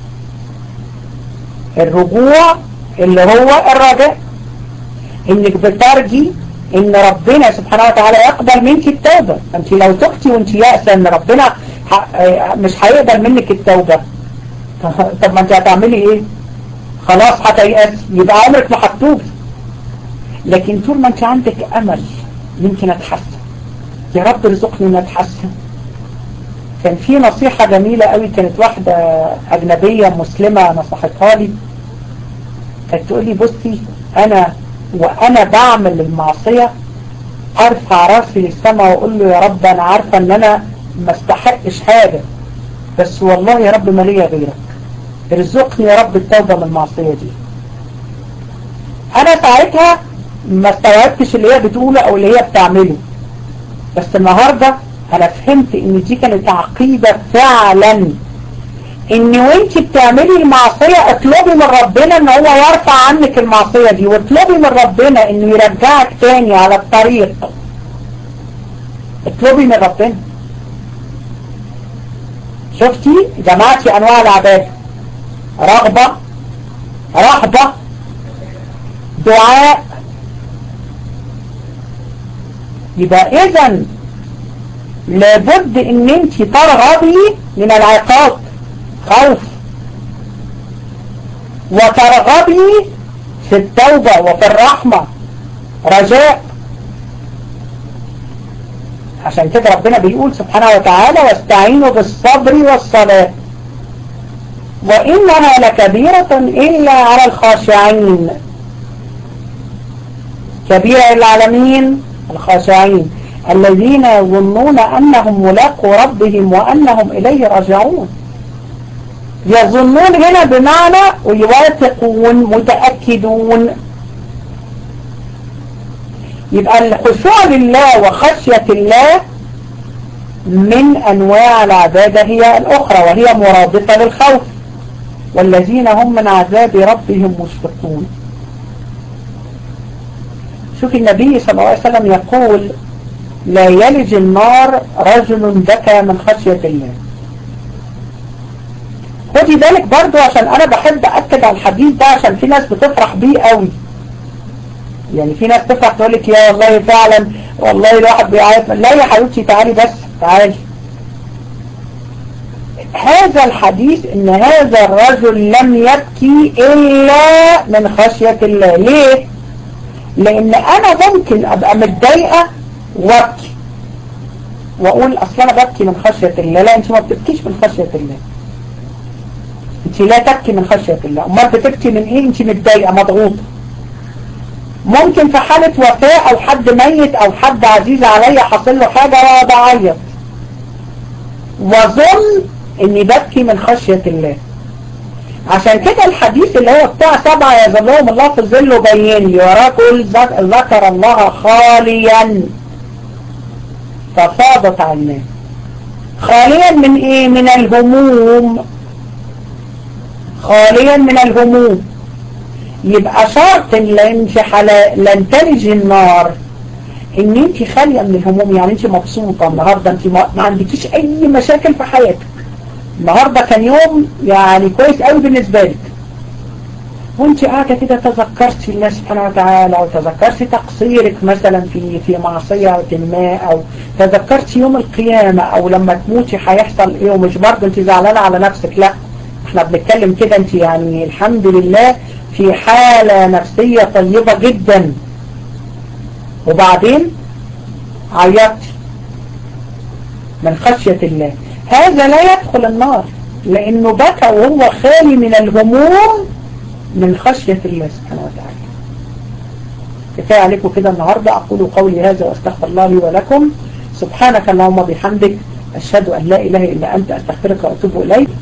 الرجوع اللي هو الرجاء انك بترجي ان ربنا سبحانه وتعالى يقبل منك التوبة انت لو تختي وانت يأسى ان ربنا مش هيقبل منك التوبة طب ما انت هتعملي ايه خلاص هتيأس يبقى عمرك ما هتتوبي لكن طول ما انت عندك امل يمكن اتحسن يا رب رزقني ان اتحسن كان في نصيحة جميلة قوي كانت واحدة اجنبية مسلمة نصحتها لي كانت تقول لي بصي انا وانا بعمل المعصية ارفع راسي للسماء واقول له يا رب انا عارفة ان انا ما استحقش حاجة بس والله يا رب ما ليا غيرك ارزقني يا رب التوبة من المعصية دي انا ساعتها ما استوعبتش اللي هي بتقوله او اللي هي بتعمله بس النهاردة انا فهمت ان دي كانت عقيدة فعلا ان وانت بتعملي المعصية اطلبي من ربنا ان هو يرفع عنك المعصية دي واطلبي من ربنا انه يرجعك تاني على الطريق اطلبي من ربنا شفتي جمعتي انواع العبادة رغبة رهبة دعاء يبقى اذا لابد ان انت ترغبي من العقاب خوف وترغبي في التوبة وفي الرحمة رجاء عشان كده ربنا بيقول سبحانه وتعالى واستعينوا بالصبر والصلاة وإنها لكبيرة إلا على الخاشعين كبيرة للعالمين الخاشعين الذين يظنون أنهم ملاقوا ربهم وأنهم إليه راجعون يظنون هنا بمعنى ويواثقون متأكدون يبقى الخشوع لله وخشية الله من أنواع العبادة هي الأخرى وهي مرادفة للخوف والذين هم من عذاب ربهم مشفقون شوف النبي صلى الله عليه وسلم يقول لا يلج النار رجل بكى من خشية الله خدي بالك برضو عشان انا بحب اكد على الحديث ده عشان في ناس بتفرح بيه قوي يعني في ناس تفرح تقول لك يا والله فعلا والله الواحد بيعيط لا يا حبيبتي تعالي بس تعالي هذا الحديث ان هذا الرجل لم يبكي الا من خشية الله ليه لان انا ممكن ابقى متضايقة وابكي واقول اصل انا ببكي من خشية الله لا انت ما بتبكيش من خشية الله انت لا تبكي من خشية الله امال بتبكي من ايه انت متضايقة مضغوطة ممكن في حالة وفاة او حد ميت او حد عزيز عليا حصل له حاجة واقعد اعيط واظن اني ببكي من خشية الله عشان كده الحديث اللي هو بتاع سبعة يظلهم الله في الظل وبين لي ورجل ذكر الله خاليا ففاضت عيناه خاليا من ايه من الهموم خاليا من الهموم يبقى شرط لن لن تلج النار ان انت خالية من الهموم يعني انت مبسوطة النهاردة انت ما عندكيش اي مشاكل في حياتك النهاردة كان يوم يعني كويس قوي بالنسبة لك وانت قاعدة كده تذكرتي الله سبحانه وتعالى او تذكرتي تقصيرك مثلا في في معصية ما او تذكرتي يوم القيامة او لما تموتي هيحصل ايه ومش برضه انت زعلانة على نفسك لا احنا بنتكلم كده انت يعني الحمد لله في حالة نفسية طيبة جدا وبعدين عيطتي من خشية الله هذا لا يدخل النار لانه بكى وهو خالي من الهموم من خشية الله سبحانه وتعالى كفاية عليكم كده النهاردة أقول قولي هذا وأستغفر الله لي ولكم سبحانك اللهم بحمدك أشهد أن لا إله إلا أنت أستغفرك وأتوب إليك